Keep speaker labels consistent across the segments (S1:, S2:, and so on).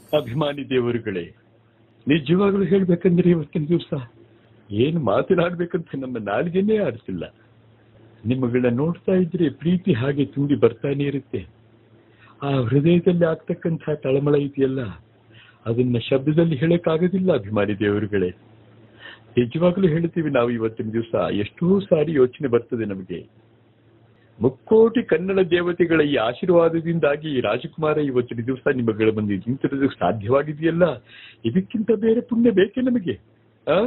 S1: ಅಭಿಮಾನಿ ದೇವರುಗಳೇ ನಿಜವಾಗ್ಲೂ ಹೇಳ್ಬೇಕಂದ್ರೆ ಇವತ್ತಿನ ದಿವಸ ಏನು ಮಾತನಾಡ್ಬೇಕಂತ ನಮ್ಮ ನಾಲಿಗೆನೇ ಆಡ್ತಿಲ್ಲ ನಿಮ್ಮಗಳನ್ನ ನೋಡ್ತಾ ಇದ್ರೆ ಪ್ರೀತಿ ಹಾಗೆ ತುಂಬಿ ಬರ್ತಾನೆ ಇರುತ್ತೆ ಆ ಹೃದಯದಲ್ಲಿ ಆಗ್ತಕ್ಕಂಥ ತಳಮಳ ಇದೆಯಲ್ಲ ಅದನ್ನ ಶಬ್ದದಲ್ಲಿ ಹೇಳಕ್ಕಾಗೋದಿಲ್ಲ ಅಭಿಮಾನಿ ದೇವರುಗಳೇ ನಿಜವಾಗ್ಲೂ ಹೇಳ್ತೀವಿ ನಾವು ಇವತ್ತಿನ ದಿವಸ ಎಷ್ಟೋ ಸಾರಿ ಯೋಚನೆ ಬರ್ತದೆ ನಮಗೆ ಮುಕ್ಕೋಟಿ ಕನ್ನಡ ದೇವತೆಗಳ ಈ ಆಶೀರ್ವಾದದಿಂದಾಗಿ ಈ ರಾಜಕುಮಾರ ಇವತ್ತಿನ ದಿವಸ ನಿಮ್ಮಗಳ ಬಂದು ನಿಂತಿರೋದಕ್ಕೆ ಸಾಧ್ಯವಾಗಿದೆಯಲ್ಲ ಇದಕ್ಕಿಂತ ಬೇರೆ ಪುಣ್ಯ ಬೇಕೇ ನಮಗೆ ಆ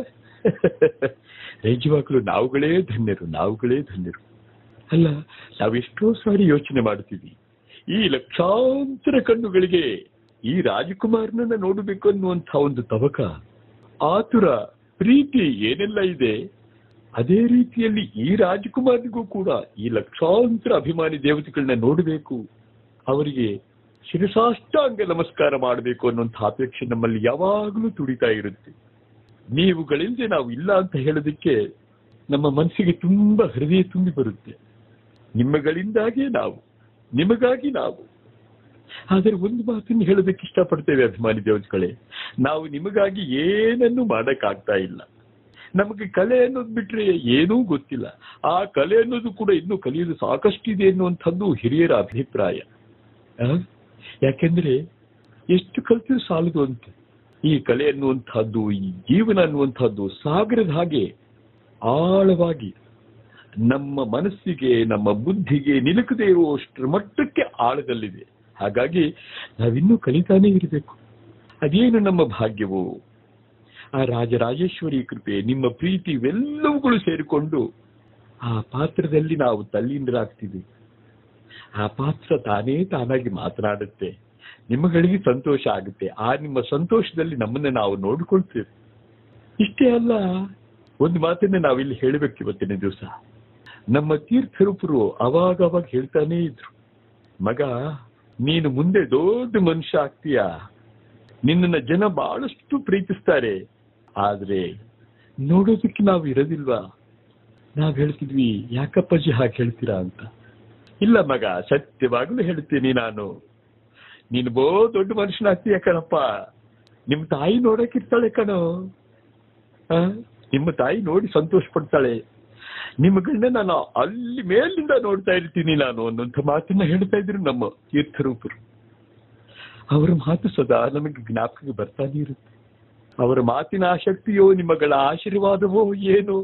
S1: ನಿಜವಾಗ್ಲೂ ನಾವುಗಳೇ ಧನ್ಯರು ನಾವುಗಳೇ ಧನ್ಯರು ಅಲ್ಲ ನಾವೆಷ್ಟೋ ಸಾರಿ ಯೋಚನೆ ಮಾಡ್ತೀವಿ ಈ ಲಕ್ಷಾಂತರ ಕಣ್ಣುಗಳಿಗೆ ಈ ರಾಜಕುಮಾರನನ್ನ ನೋಡಬೇಕು ಅನ್ನುವಂಥ ಒಂದು ತವಕ ಆತುರ ಪ್ರೀತಿ ಏನೆಲ್ಲ ಇದೆ ಅದೇ ರೀತಿಯಲ್ಲಿ ಈ ರಾಜಕುಮಾರನಿಗೂ ಕೂಡ ಈ ಲಕ್ಷಾಂತರ ಅಭಿಮಾನಿ ದೇವತೆಗಳನ್ನ ನೋಡಬೇಕು ಅವರಿಗೆ ಶಿರಸಾಷ್ಟಾಂಗ ನಮಸ್ಕಾರ ಮಾಡಬೇಕು ಅನ್ನುವಂಥ ಅಪೇಕ್ಷೆ ನಮ್ಮಲ್ಲಿ ಯಾವಾಗಲೂ ತುಡಿತಾ ಇರುತ್ತೆ ನೀವುಗಳಿಂದ ನಾವು ಇಲ್ಲ ಅಂತ ಹೇಳೋದಕ್ಕೆ ನಮ್ಮ ಮನಸ್ಸಿಗೆ ತುಂಬಾ ಹೃದಯ ತುಂಬಿ ಬರುತ್ತೆ ನಿಮ್ಮಗಳಿಂದಾಗಿ ನಾವು ನಿಮಗಾಗಿ ನಾವು ಆದರೆ ಒಂದು ಮಾತನ್ನು ಹೇಳೋದಕ್ಕೆ ಇಷ್ಟಪಡ್ತೇವೆ ಅಭಿಮಾನಿ ದೇವತೆಗಳೇ ನಾವು ನಿಮಗಾಗಿ ಏನನ್ನು ಮಾಡಕ್ಕಾಗ್ತಾ ಇಲ್ಲ ನಮಗೆ ಕಲೆ ಅನ್ನೋದು ಬಿಟ್ರೆ ಏನೂ ಗೊತ್ತಿಲ್ಲ ಆ ಕಲೆ ಅನ್ನೋದು ಕೂಡ ಇನ್ನೂ ಕಲಿಯಲು ಸಾಕಷ್ಟಿದೆ ಎನ್ನುವಂಥದ್ದು ಹಿರಿಯರ ಅಭಿಪ್ರಾಯ ಆ? ಯಾಕೆಂದ್ರೆ ಎಷ್ಟು ಕಲ್ತಿದ್ರು ಸಾಲದು ಅಂತ ಈ ಕಲೆ ಅನ್ನುವಂಥದ್ದು ಈ ಜೀವನ ಅನ್ನುವಂಥದ್ದು ಸಾಗರದ ಹಾಗೆ ಆಳವಾಗಿ ನಮ್ಮ ಮನಸ್ಸಿಗೆ ನಮ್ಮ ಬುದ್ಧಿಗೆ ನಿಲುಕದೇ ಇರುವಷ್ಟರ ಮಟ್ಟಕ್ಕೆ ಆಳದಲ್ಲಿದೆ ಹಾಗಾಗಿ ನಾವಿನ್ನೂ ಕಲಿತಾನೇ ಇರಬೇಕು ಅದೇನು ನಮ್ಮ ಭಾಗ್ಯವೋ ಆ ರಾಜರಾಜೇಶ್ವರಿ ಕೃಪೆ ನಿಮ್ಮ ಪ್ರೀತಿ ಇವೆಲ್ಲವುಗಳು ಸೇರಿಕೊಂಡು ಆ ಪಾತ್ರದಲ್ಲಿ ನಾವು ತಲ್ಲೀನರಾಗ್ತೀವಿ ಆ ಪಾತ್ರ ತಾನೇ ತಾನಾಗಿ ಮಾತನಾಡುತ್ತೆ ನಿಮ್ಮಗಳಿಗೆ ಸಂತೋಷ ಆಗುತ್ತೆ ಆ ನಿಮ್ಮ ಸಂತೋಷದಲ್ಲಿ ನಮ್ಮನ್ನ ನಾವು ನೋಡಿಕೊಳ್ತೇವೆ ಇಷ್ಟೇ ಅಲ್ಲ ಒಂದು ಮಾತನ್ನ ನಾವಿಲ್ಲಿ ಹೇಳಬೇಕು ಇವತ್ತಿನ ದಿವಸ ನಮ್ಮ ತೀರ್ಥರೂಪರು ಅವಾಗ ಅವಾಗ ಹೇಳ್ತಾನೇ ಇದ್ರು ಮಗ ನೀನು ಮುಂದೆ ದೊಡ್ಡ ಮನುಷ್ಯ ಆಗ್ತೀಯ ನಿನ್ನನ್ನ ಜನ ಬಹಳಷ್ಟು ಪ್ರೀತಿಸ್ತಾರೆ ಆದ್ರೆ ನೋಡೋದಕ್ಕೆ ನಾವು ಇರೋದಿಲ್ವಾ ನಾವ್ ಹೇಳ್ತಿದ್ವಿ ಯಾಕಪ್ಪಾಜಿ ಹಾಗೆ ಹೇಳ್ತೀರಾ ಅಂತ ಇಲ್ಲ ಮಗ ಸತ್ಯವಾಗ್ಲೂ ಹೇಳ್ತೀನಿ ನಾನು ನೀನು ಬೋ ದೊಡ್ಡ ಮನುಷ್ಯನಾಗ್ತೀಯ ಕಣಪ್ಪ ನಿಮ್ ತಾಯಿ ನೋಡಕ್ಕಿರ್ತಾಳೆ ಕಣೋ ಆ? ನಿಮ್ಮ ತಾಯಿ ನೋಡಿ ಸಂತೋಷ ಪಡ್ತಾಳೆ ನಿಮ್ಮಗಳನ್ನ ನಾನು ಅಲ್ಲಿ ಮೇಲಿಂದ ನೋಡ್ತಾ ಇರ್ತೀನಿ ನಾನು ಅನ್ನೋಂಥ ಮಾತನ್ನ ಹೇಳ್ತಾ ಇದ್ರು ನಮ್ಮ ತೀರ್ಥರೂಪರು ಅವರ ಮಾತು ಸದಾ ನಮಗೆ ಜ್ಞಾಪಕಕ್ಕೆ ಬರ್ತಾನೆ ಇರುತ್ತೆ ಅವರ ಮಾತಿನ ಆಸಕ್ತಿಯೋ ನಿಮ್ಮಗಳ ಆಶೀರ್ವಾದವೋ ಏನು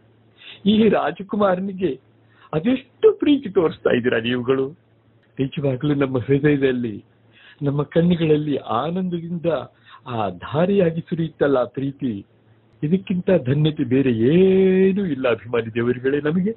S1: ಈ ರಾಜಕುಮಾರನಿಗೆ ಅದೆಷ್ಟು ಪ್ರೀತಿ ತೋರಿಸ್ತಾ ಇದ್ದೀರಾ ನೀವುಗಳು ನಿಜವಾಗ್ಲೂ ನಮ್ಮ ಹೃದಯದಲ್ಲಿ ನಮ್ಮ ಕಣ್ಣುಗಳಲ್ಲಿ ಆನಂದದಿಂದ ಆ ಧಾರೆಯಾಗಿ ಸುರಿಯುತ್ತಲ್ಲ ಆ ಪ್ರೀತಿ ಇದಕ್ಕಿಂತ ಧನ್ಯತೆ ಬೇರೆ ಏನೂ ಇಲ್ಲ ಅಭಿಮಾನಿ ದೇವರುಗಳೇ ನಮಗೆ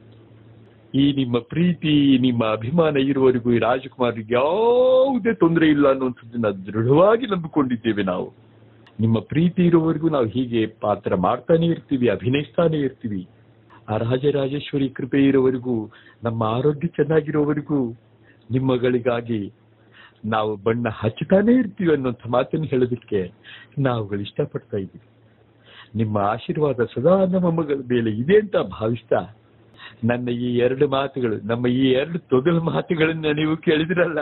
S1: ಈ ನಿಮ್ಮ ಪ್ರೀತಿ ನಿಮ್ಮ ಅಭಿಮಾನ ಇರುವವರೆಗೂ ಈ ರಾಜಕುಮಾರಿಗೆ ಯಾವುದೇ ತೊಂದರೆ ಇಲ್ಲ ಅನ್ನುವಂಥದ್ದನ್ನ ದೃಢವಾಗಿ ನಂಬಿಕೊಂಡಿದ್ದೇವೆ ನಾವು ನಿಮ್ಮ ಪ್ರೀತಿ ಇರುವವರೆಗೂ ನಾವು ಹೀಗೆ ಪಾತ್ರ ಮಾಡ್ತಾನೆ ಇರ್ತೀವಿ ಅಭಿನಯಿಸ್ತಾನೆ ಇರ್ತೀವಿ ಆ ರಾಜರಾಜೇಶ್ವರಿ ಕೃಪೆ ಇರೋವರೆಗೂ ನಮ್ಮ ಆರೋಗ್ಯ ಚೆನ್ನಾಗಿರೋವರೆಗೂ ನಿಮ್ಮಗಳಿಗಾಗಿ ನಾವು ಬಣ್ಣ ಹಚ್ಚುತ್ತಾನೆ ಇರ್ತೀವಿ ಅನ್ನೋಂಥ ಮಾತನ್ನು ಹೇಳೋದಕ್ಕೆ ನಾವುಗಳು ಇಷ್ಟಪಡ್ತಾ ಇದ್ದೀವಿ ನಿಮ್ಮ ಆಶೀರ್ವಾದ ಸದಾ ನಮ್ಮ ಮಗಳ ಮೇಲೆ ಇದೆ ಅಂತ ಭಾವಿಸ್ತಾ ನನ್ನ ಈ ಎರಡು ಮಾತುಗಳು ನಮ್ಮ ಈ ಎರಡು ತೊಗಲು ಮಾತುಗಳನ್ನ ನೀವು ಕೇಳಿದ್ರಲ್ಲ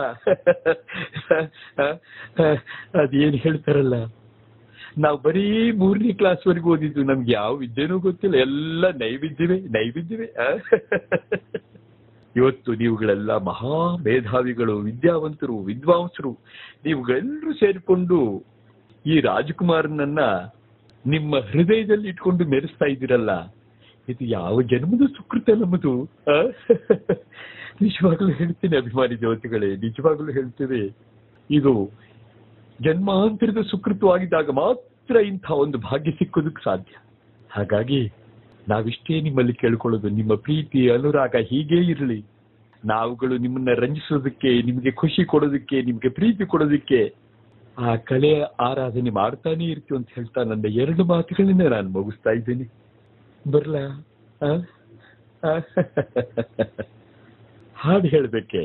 S1: ಅದೇನು ಹೇಳ್ತಾರಲ್ಲ ನಾವು ಬರೀ ಮೂರನೇ ಕ್ಲಾಸ್ ವರೆಗೂ ಓದಿದ್ದು ನಮ್ಗೆ ಯಾವ ವಿದ್ಯೆನೂ ಗೊತ್ತಿಲ್ಲ ಎಲ್ಲ ನೈವೇದ್ಯವೇ ನೈವೇದ್ಯವೇ ಆ? ಇವತ್ತು ನೀವುಗಳೆಲ್ಲ ಮಹಾ ಮೇಧಾವಿಗಳು ವಿದ್ಯಾವಂತರು ವಿದ್ವಾಂಸರು ನೀವುಗಳೆಲ್ಲರೂ ಸೇರಿಕೊಂಡು ಈ ರಾಜಕುಮಾರನನ್ನ ನಿಮ್ಮ ಹೃದಯದಲ್ಲಿ ಇಟ್ಕೊಂಡು ಮೆರೆಸ್ತಾ ಇದ್ದೀರಲ್ಲ ಇದು ಯಾವ ಜನ್ಮದ ಸುಕೃತ ನಮ್ಮದು ಆ? ನಿಜವಾಗ್ಲೂ ಹೇಳ್ತೀನಿ ಅಭಿಮಾನಿ ದೇವತೆಗಳೇ ನಿಜವಾಗ್ಲೂ ಹೇಳ್ತೇವೆ ಇದು ಜನ್ಮಾಂತರದ ಸುಕೃತವಾಗಿದ್ದಾಗ ಮಾತ್ರ ಇಂಥ ಒಂದು ಭಾಗ್ಯ ಸಿಕ್ಕೋದಕ್ಕೆ ಸಾಧ್ಯ ಹಾಗಾಗಿ ನಾವಿಷ್ಟೇ ನಿಮ್ಮಲ್ಲಿ ಕೇಳ್ಕೊಳ್ಳೋದು ನಿಮ್ಮ ಪ್ರೀತಿ ಅನುರಾಗ ಹೀಗೇ ಇರಲಿ ನಾವುಗಳು ನಿಮ್ಮನ್ನ ರಂಜಿಸೋದಕ್ಕೆ ನಿಮಗೆ ಖುಷಿ ಕೊಡೋದಕ್ಕೆ ನಿಮಗೆ ಪ್ರೀತಿ ಕೊಡೋದಕ್ಕೆ ಆ ಕಲೆ ಆರಾಧನೆ ಮಾಡ್ತಾನೆ ಇರ್ತೀವಿ ಅಂತ ಹೇಳ್ತಾ ನನ್ನ ಎರಡು ಮಾತುಗಳನ್ನ ನಾನು ಮುಗಿಸ್ತಾ ಇದ್ದೀನಿ ಬರ್ಲಾ ಆ? ಆ? ಹಾಡು ಹೇಳಬೇಕೆ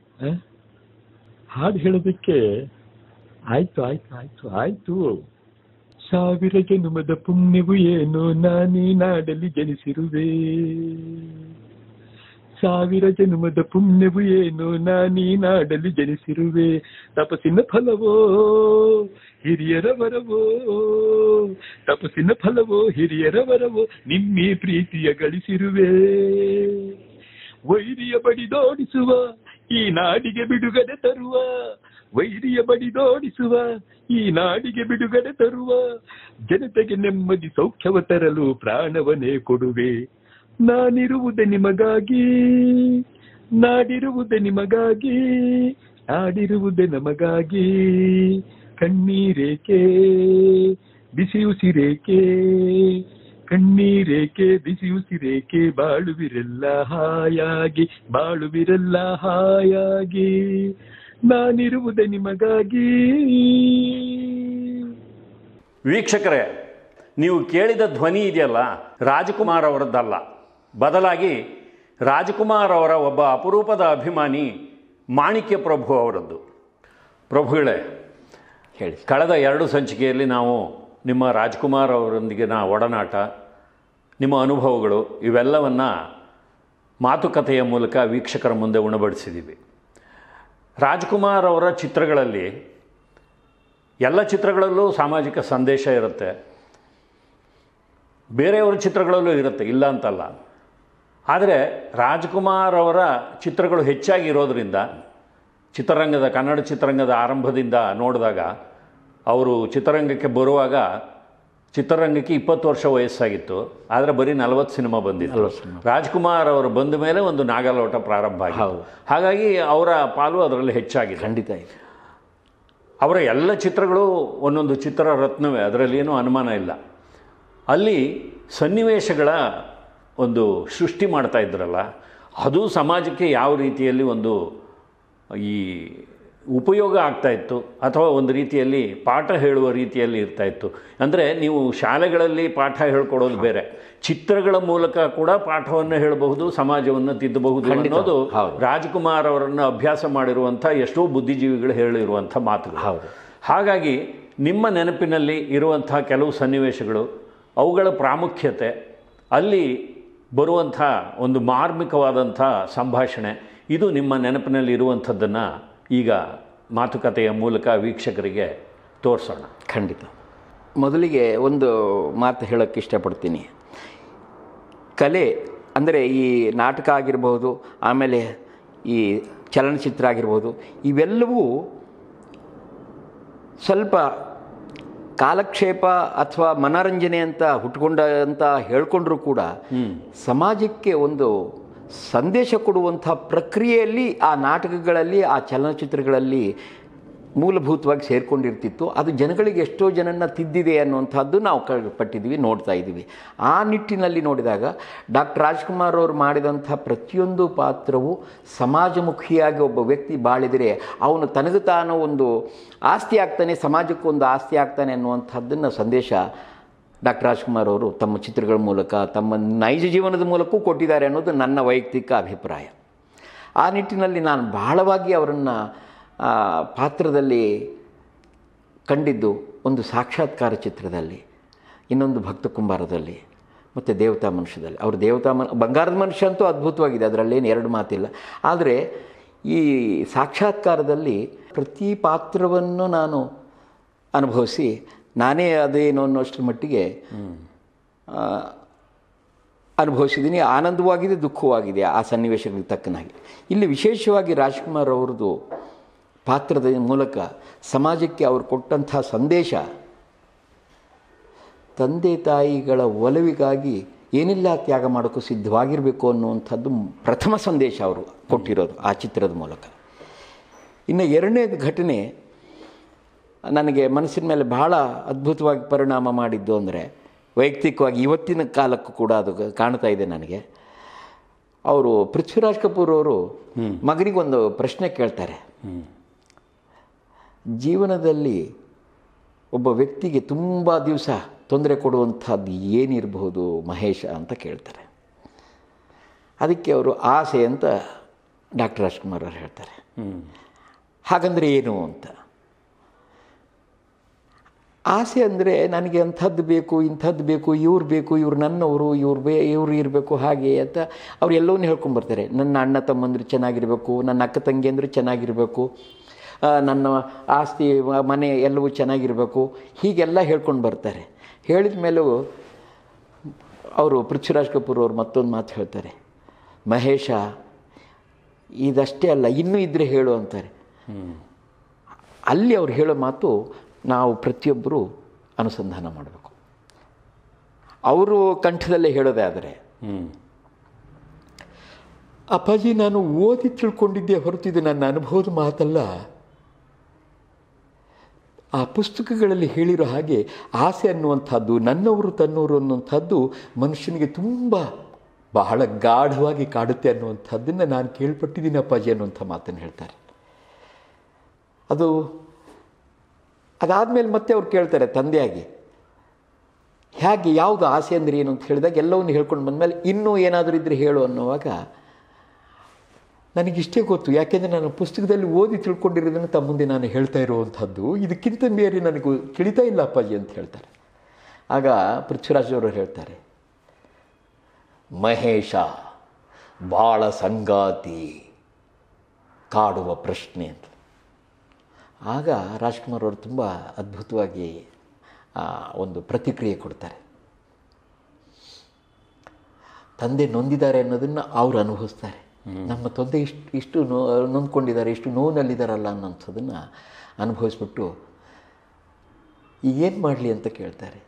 S1: ಹಾಡು ಹೇಳೋದಕ್ಕೆ ಆಯ್ತು ಆಯ್ತು ಆಯ್ತು ಆಯ್ತು ಸಾವಿರ ಜನ್ಮದ ಪುಣ್ಯವು ಏನು ನಾನೀ ನಾಡಲ್ಲಿ ಜನಿಸಿರುವೆ ಸಾವಿರ ಜನ್ಮದ ಪುಣ್ಯವು ಏನು ನಾನೀ ನಾಡಲ್ಲಿ ಜನಿಸಿರುವೆ ತಪಸ್ಸಿನ ಫಲವೋ ಹಿರಿಯರ ವರವೋ ತಪಸ್ಸಿನ ಫಲವೋ ಹಿರಿಯರ ವರವೋ ನಿಮ್ಮಿ ಪ್ರೀತಿಯ ಗಳಿಸಿರುವೆ ವೈರಿಯ ಬಡಿದೋಡಿಸುವ ಈ ನಾಡಿಗೆ ಬಿಡುಗಡೆ ತರುವ ವೈರಿಯ ಬಡಿದೋಡಿಸುವ ಈ ನಾಡಿಗೆ ಬಿಡುಗಡೆ ತರುವ ಜನತೆಗೆ ನೆಮ್ಮದಿ ಸೌಖ್ಯವ ತರಲು ಪ್ರಾಣವನ್ನೇ ಕೊಡುವೆ ನಾನಿರುವುದೇ ನಿಮಗಾಗಿ ನಾಡಿರುವುದೇ ನಿಮಗಾಗಿ ನಾಡಿರುವುದೇ ನಮಗಾಗಿ ಕಣ್ಣೀರೇಕೆ ಬಿಸಿ ಉಸಿರೇಕೆ ಕಣ್ಣೀರೇಕೆ ಬಿಸಿ ಉಸಿರೇಕೆ ಬಾಳುವಿರೆಲ್ಲ ಹಾಯಾಗಿ ಬಾಳುವಿರೆಲ್ಲ ಹಾಯಾಗಿ ನಾನಿರುವುದೇ ನಿಮಗಾಗಿ
S2: ವೀಕ್ಷಕರೇ ನೀವು ಕೇಳಿದ ಧ್ವನಿ ಇದೆಯಲ್ಲ ರಾಜಕುಮಾರ್ ಅವರದ್ದಲ್ಲ ಬದಲಾಗಿ ರಾಜಕುಮಾರ್ ಅವರ ಒಬ್ಬ ಅಪರೂಪದ ಅಭಿಮಾನಿ ಮಾಣಿಕ್ಯ ಪ್ರಭು ಅವರದ್ದು ಪ್ರಭುಗಳೇ
S3: ಹೇಳಿ
S2: ಕಳೆದ ಎರಡು ಸಂಚಿಕೆಯಲ್ಲಿ ನಾವು ನಿಮ್ಮ ರಾಜ್ಕುಮಾರ್ ಅವರೊಂದಿಗಿನ ಒಡನಾಟ ನಿಮ್ಮ ಅನುಭವಗಳು ಇವೆಲ್ಲವನ್ನು ಮಾತುಕತೆಯ ಮೂಲಕ ವೀಕ್ಷಕರ ಮುಂದೆ ಉಣಬಡಿಸಿದ್ದೀವಿ ರಾಜ್ಕುಮಾರ್ ಅವರ ಚಿತ್ರಗಳಲ್ಲಿ ಎಲ್ಲ ಚಿತ್ರಗಳಲ್ಲೂ ಸಾಮಾಜಿಕ ಸಂದೇಶ ಇರುತ್ತೆ ಬೇರೆಯವರ ಚಿತ್ರಗಳಲ್ಲೂ ಇರುತ್ತೆ ಇಲ್ಲ ಅಂತಲ್ಲ ಆದರೆ ರಾಜ್ಕುಮಾರ್ ಅವರ ಚಿತ್ರಗಳು ಹೆಚ್ಚಾಗಿ ಇರೋದರಿಂದ ಚಿತ್ರರಂಗದ ಕನ್ನಡ ಚಿತ್ರರಂಗದ ಆರಂಭದಿಂದ ನೋಡಿದಾಗ ಅವರು ಚಿತ್ರರಂಗಕ್ಕೆ ಬರುವಾಗ ಚಿತ್ರರಂಗಕ್ಕೆ ಇಪ್ಪತ್ತು ವರ್ಷ ವಯಸ್ಸಾಗಿತ್ತು ಆದರೆ ಬರೀ ನಲವತ್ತು ಸಿನಿಮಾ ಬಂದಿತ್ತು ರಾಜ್ಕುಮಾರ್ ಅವರು ಬಂದ ಮೇಲೆ ಒಂದು ನಾಗಲೋಟ ಪ್ರಾರಂಭ ಆಗಿದೆ
S3: ಹೌದು.
S2: ಹಾಗಾಗಿ ಅವರ ಪಾಲು ಅದರಲ್ಲಿ ಹೆಚ್ಚಾಗಿದೆ
S3: ಖಂಡಿತ ಇದೆ
S2: ಅವರ ಎಲ್ಲ ಚಿತ್ರಗಳು ಒಂದೊಂದು ಚಿತ್ರ ರತ್ನವೇ ಅದರಲ್ಲಿ ಏನೂ ಅನುಮಾನ ಇಲ್ಲ ಅಲ್ಲಿ ಸನ್ನಿವೇಶಗಳ ಒಂದು ಸೃಷ್ಟಿ ಮಾಡ್ತಾ ಇದ್ರಲ್ಲ ಅದು ಸಮಾಜಕ್ಕೆ ಯಾವ ರೀತಿಯಲ್ಲಿ ಒಂದು ಈ ಉಪಯೋಗ ಆಗ್ತಾ ಇತ್ತು ಅಥವಾ ಒಂದು ರೀತಿಯಲ್ಲಿ ಪಾಠ ಹೇಳುವ ರೀತಿಯಲ್ಲಿ ಇರ್ತಾ ಇತ್ತು ಅಂದರೆ ನೀವು ಶಾಲೆಗಳಲ್ಲಿ ಪಾಠ ಹೇಳ್ಕೊಡೋದು ಬೇರೆ ಚಿತ್ರಗಳ ಮೂಲಕ ಕೂಡ ಪಾಠವನ್ನು ಹೇಳಬಹುದು ಸಮಾಜವನ್ನು ತಿದ್ದಬಹುದು
S3: ಖಂಡಿತ.
S2: ಅನ್ನೋದು
S3: ಹೌದು.
S2: ರಾಜ್ಕುಮಾರ್ ಅವರನ್ನು ಅಭ್ಯಾಸ ಮಾಡಿರುವಂಥ ಎಷ್ಟೋ ಬುದ್ಧಿಜೀವಿಗಳು ಹೇಳಿರುವಂಥ ಮಾತುಗಳು
S3: ಹೌದು.
S2: ಹಾಗಾಗಿ ನಿಮ್ಮ ನೆನಪಿನಲ್ಲಿ ಇರುವಂಥ ಕೆಲವು ಸನ್ನಿವೇಶಗಳು ಅವುಗಳ ಪ್ರಾಮುಖ್ಯತೆ ಅಲ್ಲಿ ಬರುವಂಥ ಒಂದು ಮಾರ್ಮಿಕವಾದಂಥ ಸಂಭಾಷಣೆ ಇದು ನಿಮ್ಮ ನೆನಪಿನಲ್ಲಿ ಇರುವಂಥದ್ದನ್ನು ಈಗ ಮಾತುಕತೆಯ ಮೂಲಕ ವೀಕ್ಷಕರಿಗೆ ತೋರಿಸೋಣ
S3: ಖಂಡಿತ ಮೊದಲಿಗೆ ಒಂದು ಮಾತು ಹೇಳೋಕ್ಕೆ ಇಷ್ಟಪಡ್ತೀನಿ ಕಲೆ ಅಂದರೆ ಈ ನಾಟಕ ಆಗಿರ್ಬೋದು ಆಮೇಲೆ ಈ ಚಲನಚಿತ್ರ ಆಗಿರ್ಬೋದು ಇವೆಲ್ಲವೂ ಸ್ವಲ್ಪ ಕಾಲಕ್ಷೇಪ ಅಥವಾ ಮನೋರಂಜನೆ ಅಂತ ಹುಟ್ಕೊಂಡ ಅಂತ ಹೇಳ್ಕೊಂಡ್ರೂ ಕೂಡ ಸಮಾಜಕ್ಕೆ ಒಂದು ಸಂದೇಶ ಕೊಡುವಂಥ ಪ್ರಕ್ರಿಯೆಯಲ್ಲಿ ಆ ನಾಟಕಗಳಲ್ಲಿ ಆ ಚಲನಚಿತ್ರಗಳಲ್ಲಿ ಮೂಲಭೂತವಾಗಿ ಸೇರ್ಕೊಂಡಿರ್ತಿತ್ತು ಅದು ಜನಗಳಿಗೆ ಎಷ್ಟೋ ಜನನ್ನ ತಿದ್ದಿದೆ ಅನ್ನುವಂಥದ್ದು ನಾವು ಕ ಪಟ್ಟಿದ್ದೀವಿ ನೋಡ್ತಾ ಇದ್ದೀವಿ ಆ ನಿಟ್ಟಿನಲ್ಲಿ ನೋಡಿದಾಗ ಡಾಕ್ಟರ್ ರಾಜ್ಕುಮಾರ್ ಅವರು ಮಾಡಿದಂಥ ಪ್ರತಿಯೊಂದು ಪಾತ್ರವು ಸಮಾಜಮುಖಿಯಾಗಿ ಒಬ್ಬ ವ್ಯಕ್ತಿ ಬಾಳಿದರೆ ಅವನು ತನಗೆ ತಾನು ಒಂದು ಆಸ್ತಿ ಆಗ್ತಾನೆ ಸಮಾಜಕ್ಕೆ ಒಂದು ಆಸ್ತಿ ಆಗ್ತಾನೆ ಅನ್ನುವಂಥದ್ದನ್ನು ಸಂದೇಶ ಡಾಕ್ಟರ್ ರಾಜ್ಕುಮಾರ್ ಅವರು ತಮ್ಮ ಚಿತ್ರಗಳ ಮೂಲಕ ತಮ್ಮ ನೈಜ ಜೀವನದ ಮೂಲಕವೂ ಕೊಟ್ಟಿದ್ದಾರೆ ಅನ್ನೋದು ನನ್ನ ವೈಯಕ್ತಿಕ ಅಭಿಪ್ರಾಯ ಆ ನಿಟ್ಟಿನಲ್ಲಿ ನಾನು ಬಹಳವಾಗಿ ಅವರನ್ನು ಆ, ಪಾತ್ರದಲ್ಲಿ ಕಂಡಿದ್ದು ಒಂದು ಸಾಕ್ಷಾತ್ಕಾರ ಚಿತ್ರದಲ್ಲಿ ಇನ್ನೊಂದು ಭಕ್ತ ಕುಂಬಾರದಲ್ಲಿ ಮತ್ತು ದೇವತಾ ಮನುಷ್ಯದಲ್ಲಿ ಅವರು ದೇವತಾ ಮನ್ ಬಂಗಾರದ ಮನುಷ್ಯ ಅಂತೂ ಅದ್ಭುತವಾಗಿದೆ ಅದರಲ್ಲೇನು ಎರಡು ಮಾತಿಲ್ಲ ಆದರೆ ಈ ಸಾಕ್ಷಾತ್ಕಾರದಲ್ಲಿ ಪ್ರತಿ ಪಾತ್ರವನ್ನು ನಾನು ಅನುಭವಿಸಿ ನಾನೇ ಅದೇನು ಅನ್ನೋಷ್ಟರ ಮಟ್ಟಿಗೆ ಆ, ಅನುಭವಿಸಿದ್ದೀನಿ ಆನಂದವಾಗಿದೆ ದುಃಖವಾಗಿದೆ ಆ ಸನ್ನಿವೇಶಗಳಿಗೆ ತಕ್ಕನಾಗಿ ಇಲ್ಲಿ ವಿಶೇಷವಾಗಿ ರಾಜ್ಕುಮಾರ್ ಅವ್ರದ್ದು ಪಾತ್ರದ ಮೂಲಕ ಸಮಾಜಕ್ಕೆ ಅವರು ಕೊಟ್ಟಂಥ ಸಂದೇಶ ತಂದೆ ತಾಯಿಗಳ ಒಲವಿಗಾಗಿ ಏನೆಲ್ಲ ತ್ಯಾಗ ಮಾಡೋಕ್ಕೂ ಸಿದ್ಧವಾಗಿರಬೇಕು ಅನ್ನುವಂಥದ್ದು ಪ್ರಥಮ ಸಂದೇಶ ಅವರು ಕೊಟ್ಟಿರೋದು ಆ ಚಿತ್ರದ ಮೂಲಕ ಇನ್ನು ಎರಡನೇ ಘಟನೆ ನನಗೆ ಮನಸ್ಸಿನ ಮೇಲೆ ಬಹಳ ಅದ್ಭುತವಾಗಿ ಪರಿಣಾಮ ಮಾಡಿದ್ದು ಅಂದರೆ ವೈಯಕ್ತಿಕವಾಗಿ ಇವತ್ತಿನ ಕಾಲಕ್ಕೂ ಕೂಡ ಅದು ಕಾಣ್ತಾ ಇದೆ ನನಗೆ ಅವರು ಪೃಥ್ವಿರಾಜ್ ಕಪೂರ್ ಅವರು ಮಗನಿಗೊಂದು ಪ್ರಶ್ನೆ ಕೇಳ್ತಾರೆ ಜೀವನದಲ್ಲಿ ಒಬ್ಬ ವ್ಯಕ್ತಿಗೆ ತುಂಬ ದಿವಸ ತೊಂದರೆ ಕೊಡುವಂಥದ್ದು ಏನಿರಬಹುದು ಮಹೇಶ ಅಂತ ಕೇಳ್ತಾರೆ ಅದಕ್ಕೆ ಅವರು ಆಸೆ ಅಂತ ಡಾಕ್ಟರ್ ರಾಜ್ಕುಮಾರ್ ಅವರು ಹೇಳ್ತಾರೆ ಹಾಗಂದ್ರೆ ಏನು ಅಂತ ಆಸೆ ಅಂದರೆ ನನಗೆ ಅಂಥದ್ದು ಬೇಕು ಇಂಥದ್ದು ಬೇಕು ಇವ್ರು ಬೇಕು ಇವ್ರು ನನ್ನವರು ಇವ್ರು ಬೇ ಇವ್ರು ಇರಬೇಕು ಹಾಗೆ ಅಂತ ಅವ್ರು ಎಲ್ಲವನ್ನೂ ಹೇಳ್ಕೊಂಬರ್ತಾರೆ ನನ್ನ ಅಣ್ಣ ತಮ್ಮಂದ್ರು ಚೆನ್ನಾಗಿರಬೇಕು ನನ್ನ ಅಕ್ಕ ತಂಗಿಯಂದ್ರು ಚೆನ್ನಾಗಿರಬೇಕು ಆ, ನನ್ನ ಆಸ್ತಿ ಮ- ಮನೆ ಎಲ್ಲವೂ ಚೆನ್ನಾಗಿರಬೇಕು ಹೀಗೆಲ್ಲ ಹೇಳ್ಕೊಂಡು ಬರ್ತಾರೆ ಹೇಳಿದ ಮೇಲೂ ಅವರು ಪೃಥ್ವಿರಾಜ್ ಕಪೂರ್ ಅವರು ಮತ್ತೊಂದು ಮಾತು ಹೇಳ್ತಾರೆ ಮಹೇಶ ಇದಷ್ಟೇ ಅಲ್ಲ ಇನ್ನೂ ಇದ್ದರೆ ಹೇಳು ಅಂತಾರೆ ಅಲ್ಲಿ ಅವ್ರು ಹೇಳೋ ಮಾತು ನಾವು ಪ್ರತಿಯೊಬ್ಬರು ಅನುಸಂಧಾನ ಮಾಡಬೇಕು ಅವರು ಕಂಠದಲ್ಲೇ ಹೇಳೋದೇ ಆದರೆ
S2: ಹ್ಞೂ
S3: ಅಪ್ಪಾಜಿ ನಾನು ಓದಿ ತಿಳ್ಕೊಂಡಿದ್ದೆ ಹೊರತು ಇದು ನನ್ನ ಅನುಭವದ ಮಾತಲ್ಲ ಆ ಪುಸ್ತಕಗಳಲ್ಲಿ ಹೇಳಿರೋ ಹಾಗೆ ಆಸೆ ಅನ್ನುವಂಥದ್ದು ನನ್ನವರು ತನ್ನವರು ಅನ್ನುವಂಥದ್ದು ಮನುಷ್ಯನಿಗೆ ತುಂಬ ಬಹಳ ಗಾಢವಾಗಿ ಕಾಡುತ್ತೆ ಅನ್ನುವಂಥದ್ದನ್ನು ನಾನು ಕೇಳ್ಪಟ್ಟಿದ್ದೀನಿ ಅಪ್ಪಾಜಿ ಅನ್ನುವಂಥ ಮಾತನ್ನು ಹೇಳ್ತಾರೆ ಅದು ಅದಾದಮೇಲೆ ಮತ್ತೆ ಅವ್ರು ಕೇಳ್ತಾರೆ ತಂದೆಯಾಗಿ ಹೇಗೆ ಯಾವುದು ಆಸೆ ಅಂದರೆ ಏನು ಅಂತ ಹೇಳಿದಾಗ ಎಲ್ಲವನ್ನು ಹೇಳ್ಕೊಂಡು ಬಂದಮೇಲೆ ಇನ್ನೂ ಏನಾದರೂ ಇದ್ದರೆ ಹೇಳು ಅನ್ನುವಾಗ ನನಗಿಷ್ಟೇ ಗೊತ್ತು ಯಾಕೆಂದರೆ ನಾನು ಪುಸ್ತಕದಲ್ಲಿ ಓದಿ ತಿಳ್ಕೊಂಡಿರೋದನ್ನು ತಮ್ಮ ಮುಂದೆ ನಾನು ಹೇಳ್ತಾ ಇರುವಂಥದ್ದು ಇದಕ್ಕಿಂತ ಬೇರೆ ನನಗೂ ತಿಳಿತಾ ಇಲ್ಲ ಅಪ್ಪಾಜಿ ಅಂತ ಹೇಳ್ತಾರೆ ಆಗ ಪೃಥ್ವಿರಾಜ್ ಅವರು ಹೇಳ್ತಾರೆ ಮಹೇಶ ಬಾಳ ಸಂಗಾತಿ ಕಾಡುವ ಪ್ರಶ್ನೆ ಅಂತ ಆಗ ರಾಜ್ಕುಮಾರ್ ಅವರು ತುಂಬ ಅದ್ಭುತವಾಗಿ ಆ, ಒಂದು ಪ್ರತಿಕ್ರಿಯೆ ಕೊಡ್ತಾರೆ ತಂದೆ ನೊಂದಿದ್ದಾರೆ ಅನ್ನೋದನ್ನು ಅವರು ಅನುಭವಿಸ್ತಾರೆ ನಮ್ಮ ತಂದೆ ಇಷ್ಟು ಇಷ್ಟು ನೋ ನೊಂದ್ಕೊಂಡಿದ್ದಾರೆ ಇಷ್ಟು ನೋವಿನಲ್ಲಿದ್ದಾರಲ್ಲ ಅನ್ನೋಂಥದ್ದನ್ನು ಅನುಭವಿಸ್ಬಿಟ್ಟು ಈಗೇನು ಮಾಡಲಿ ಅಂತ ಕೇಳ್ತಾರೆ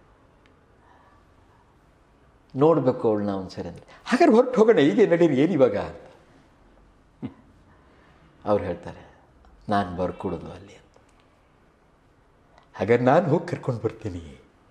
S3: ನೋಡಬೇಕು ಅವಳನ್ನ ಒಂದ್ಸರಿ ಅಂದರೆ ಹಾಗಾದ್ರೆ ಹೊರಟು ಹೋಗೋಣ ಹೀಗೆ ನಡೀರಿ ಏನು ಇವಾಗ ಅಂತ ಅವ್ರು ಹೇಳ್ತಾರೆ ನಾನು ಬರ್ಕೊಡೋದು ಅಲ್ಲಿ ಅಂತ ಹಾಗಾದ್ರೆ ನಾನು ಹೋಗಿ ಕರ್ಕೊಂಡು ಬರ್ತೀನಿ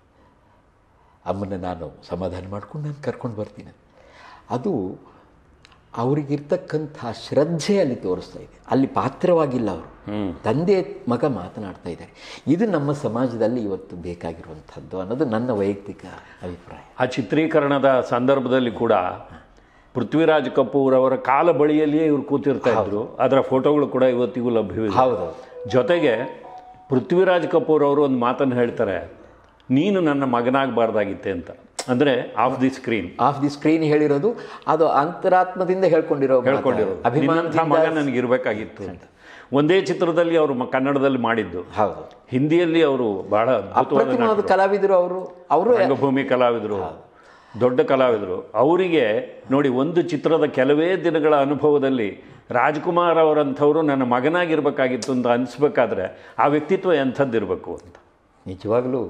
S3: ಅಮ್ಮನ ನಾನು ಸಮಾಧಾನ ಮಾಡ್ಕೊಂಡು ನಾನು ಕರ್ಕೊಂಡು ಬರ್ತೀನಿ ಅದು ಅವರಿಗಿರ್ತಕ್ಕಂಥ ಶ್ರದ್ಧೆ ಅಲ್ಲಿ ತೋರಿಸ್ತಾ ಇದೆ ಅಲ್ಲಿ ಪಾತ್ರವಾಗಿಲ್ಲ ಅವರು ತಂದೆ ಮಗ ಮಾತನಾಡ್ತಾ ಇದ್ದಾರೆ ಇದು ನಮ್ಮ ಸಮಾಜದಲ್ಲಿ ಇವತ್ತು ಬೇಕಾಗಿರುವಂಥದ್ದು ಅನ್ನೋದು ನನ್ನ ವೈಯಕ್ತಿಕ ಅಭಿಪ್ರಾಯ
S2: ಆ ಚಿತ್ರೀಕರಣದ ಸಂದರ್ಭದಲ್ಲಿ ಕೂಡ ಪೃಥ್ವಿರಾಜ್ ಕಪೂರ್ ಅವರ ಕಾಲ ಬಳಿಯಲ್ಲಿಯೇ ಇವರು ಕೂತಿರ್ತಾ ಇದ್ರು ಅದರ ಫೋಟೋಗಳು ಕೂಡ ಇವತ್ತಿಗೂ ಲಭ್ಯವಿದೆ
S3: ಹೌದೌದು
S2: ಜೊತೆಗೆ ಪೃಥ್ವಿರಾಜ್ ಕಪೂರ್ ಅವರು ಒಂದು ಮಾತನ್ನು ಹೇಳ್ತಾರೆ ನೀನು ನನ್ನ ಮಗನಾಗಬಾರ್ದಾಗಿತ್ತೆ ಅಂತ ಅಂದರೆ off the screen
S3: off the screen ಹೇಳಿರೋದು ಅದು ಅಂತರಾತ್ಮದಿಂದ ಹೇಳ್ಕೊಂಡಿರೋ ಮಾತು.
S2: ಹೇಳ್ಕೊಂಡಿರೋದು ನಿನ್ನಂಥ
S3: ಅಭಿಮಾನದಿಂದ
S2: ಮಗ ನನಗೆ ಇರಬೇಕಾಗಿತ್ತು ಅಂತ ಒಂದೇ ಚಿತ್ರದಲ್ಲಿ ಅವರು ಮ- ಕನ್ನಡದಲ್ಲಿ ಮಾಡಿದ್ದು
S3: ಹೌದು
S2: ಹಿಂದಿಯಲ್ಲಿ ಅವರು ಬಹಳ ಅದ್ಭುತವಾದ
S3: ಅಪ್ರತಿಮವಾದ ಕಲಾವಿದರು ಅವರು ಅವರು
S2: ರಂಗಭೂಮಿ ಕಲಾವಿದರು ದೊಡ್ಡ ಕಲಾವಿದರು ಅವರಿಗೆ ನೋಡಿ ಒಂದು ಚಿತ್ರದ ಕೆಲವೇ ದಿನಗಳ ಅನುಭವದಲ್ಲಿ ರಾಜ್ಕುಮಾರ್ ಅವರಂಥವರು ನನ್ನ ಮಗನಾಗಿರ್ಬೇಕಾಗಿತ್ತು ಅಂತ ಅನಿಸ್ಬೇಕಾದ್ರೆ ಆ ವ್ಯಕ್ತಿತ್ವ ಎಂಥದ್ದಿರಬೇಕು ಅಂತ
S3: ನಿಜವಾಗಲೂ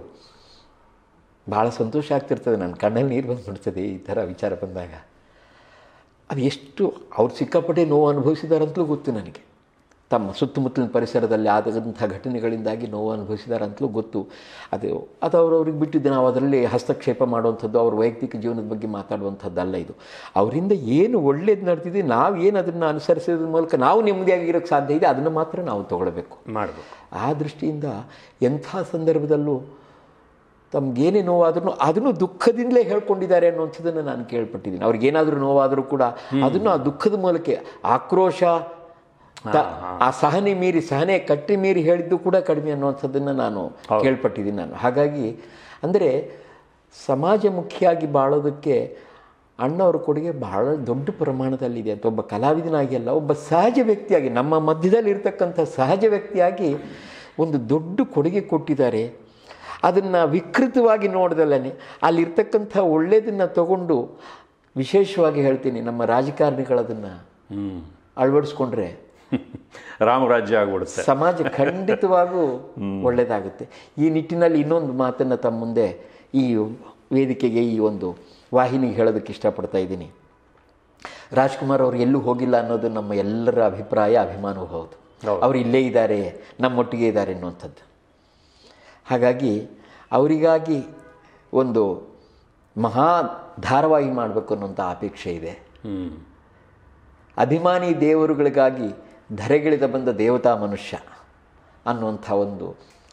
S3: ಭಾಳ ಸಂತೋಷ ಆಗ್ತಿರ್ತದೆ ನನ್ನ ಕಣ್ಣಲ್ಲಿ ನೀರು ಬಂದುಬಿಡ್ತದೆ ಈ ಥರ ವಿಚಾರ ಬಂದಾಗ ಅದು ಎಷ್ಟು ಅವ್ರು ಸಿಕ್ಕಾಪಟ್ಟೆ ನೋವು ಅನುಭವಿಸಿದಾರಂತಲೂ ಗೊತ್ತು ನನಗೆ ತಮ್ಮ ಸುತ್ತಮುತ್ತಲಿನ ಪರಿಸರದಲ್ಲಿ ಆದಂಥ ಘಟನೆಗಳಿಂದಾಗಿ ನೋವು ಅನುಭವಿಸಿದಾರಂತಲೂ ಗೊತ್ತು ಅದು ಅದು ಅವ್ರವ್ರಿಗೆ ಬಿಟ್ಟಿದ್ದು ನಾವು ಅದರಲ್ಲಿ ಹಸ್ತಕ್ಷೇಪ ಮಾಡುವಂಥದ್ದು ಅವ್ರ ವೈಯಕ್ತಿಕ ಜೀವನದ ಬಗ್ಗೆ ಮಾತಾಡುವಂಥದ್ದಲ್ಲ ಇದು ಅವರಿಂದ ಏನು ಒಳ್ಳೇದು ನಡೆದಿದೆ ನಾವು ಏನು ಅದನ್ನು ಅನುಸರಿಸೋದ್ರ ಮೂಲಕ ನಾವು ನೆಮ್ಮದಿಯಾಗಿರೋಕ್ಕೆ ಸಾಧ್ಯ ಇದೆ ಅದನ್ನು ಮಾತ್ರ ನಾವು ತಗೊಳ್ಬೇಕು
S2: ಮಾಡಬೇಕು
S3: ಆ ದೃಷ್ಟಿಯಿಂದ ಎಂಥ ಸಂದರ್ಭದಲ್ಲೂ ತಮಗೇನೇ ನೋವಾದ್ರೂ ಅದನ್ನು ದುಃಖದಿಂದಲೇ ಹೇಳ್ಕೊಂಡಿದ್ದಾರೆ ಅನ್ನುವಂಥದ್ದನ್ನು ನಾನು ಕೇಳ್ಪಟ್ಟಿದ್ದೀನಿ ಅವ್ರಿಗೇನಾದರೂ ನೋವಾದರೂ ಕೂಡ ಅದನ್ನು ಆ ದುಃಖದ ಮೂಲಕ ಆಕ್ರೋಶ ತ- ಆ ಸಹನೆ ಮೀರಿ ಸಹನೆ ಕಟ್ಟಿ ಮೀರಿ ಹೇಳಿದ್ದು ಕೂಡ ಕಡಿಮೆ ಅನ್ನುವಂಥದ್ದನ್ನು ನಾನು ಕೇಳ್ಪಟ್ಟಿದ್ದೀನಿ ನಾನು ಹಾಗಾಗಿ ಅಂದರೆ ಸಮಾಜಮುಖಿಯಾಗಿ ಬಾಳೋದಕ್ಕೆ ಅಣ್ಣವ್ರ ಕೊಡುಗೆ ಬಹಳ ದೊಡ್ಡ ಪ್ರಮಾಣದಲ್ಲಿದೆ ಅಂತ ಒಬ್ಬ ಕಲಾವಿದನಾಗಿ ಅಲ್ಲ ಒಬ್ಬ ಸಹಜ ವ್ಯಕ್ತಿಯಾಗಿ ನಮ್ಮ ಮಧ್ಯದಲ್ಲಿ ಇರ್ತಕ್ಕಂಥ ಸಹಜ ವ್ಯಕ್ತಿಯಾಗಿ ಒಂದು ದೊಡ್ಡ ಕೊಡುಗೆ ಕೊಟ್ಟಿದ್ದಾರೆ ಅದನ್ನು ವಿಕೃತವಾಗಿ ನೋಡ್ದಲ್ಲೇ ಅಲ್ಲಿರ್ತಕ್ಕಂಥ ಒಳ್ಳೆಯದನ್ನು ತಗೊಂಡು ವಿಶೇಷವಾಗಿ ಹೇಳ್ತೀನಿ ನಮ್ಮ ರಾಜಕಾರಣಿಗಳದನ್ನು
S2: ಹ್ಞೂ
S3: ಅಳವಡಿಸ್ಕೊಂಡ್ರೆ
S2: ರಾಮರಾಜ್ಯ ಆಗ್ಬಿಡುತ್ತೆ
S3: ಸಮಾಜ ಖಂಡಿತವಾಗೂ ಒಳ್ಳೆಯದಾಗುತ್ತೆ ಈ ನಿಟ್ಟಿನಲ್ಲಿ ಇನ್ನೊಂದು ಮಾತನ್ನು ತಮ್ಮ ಮುಂದೆ ಈ ವೇದಿಕೆಗೆ ಈ ಒಂದು ವಾಹಿನಿಗೆ ಹೇಳೋದಕ್ಕೆ ಇಷ್ಟಪಡ್ತಾ ಇದ್ದೀನಿ ರಾಜ್ಕುಮಾರ್ ಅವರು ಎಲ್ಲೂ ಹೋಗಿಲ್ಲ ಅನ್ನೋದು ನಮ್ಮ ಎಲ್ಲರ ಅಭಿಪ್ರಾಯ ಅಭಿಮಾನವೂ ಹೌದು ಅವರು ಇಲ್ಲೇ ಇದ್ದಾರೆ ನಮ್ಮೊಟ್ಟಿಗೆ ಇದ್ದಾರೆ ಅನ್ನುವಂಥದ್ದು ಹಾಗಾಗಿ ಅವರಿಗಾಗಿ ಒಂದು ಮಹಾ ಧಾರಾವಾಹಿ ಮಾಡಬೇಕು ಅನ್ನೋಂಥ ಅಪೇಕ್ಷೆ ಇದೆ
S2: ಹ್ಞೂ
S3: ಅಭಿಮಾನಿ ದೇವರುಗಳಿಗಾಗಿ ಧರೆಗಿಳಿದ ಬಂದ ದೇವತಾ ಮನುಷ್ಯ ಅನ್ನುವಂಥ ಒಂದು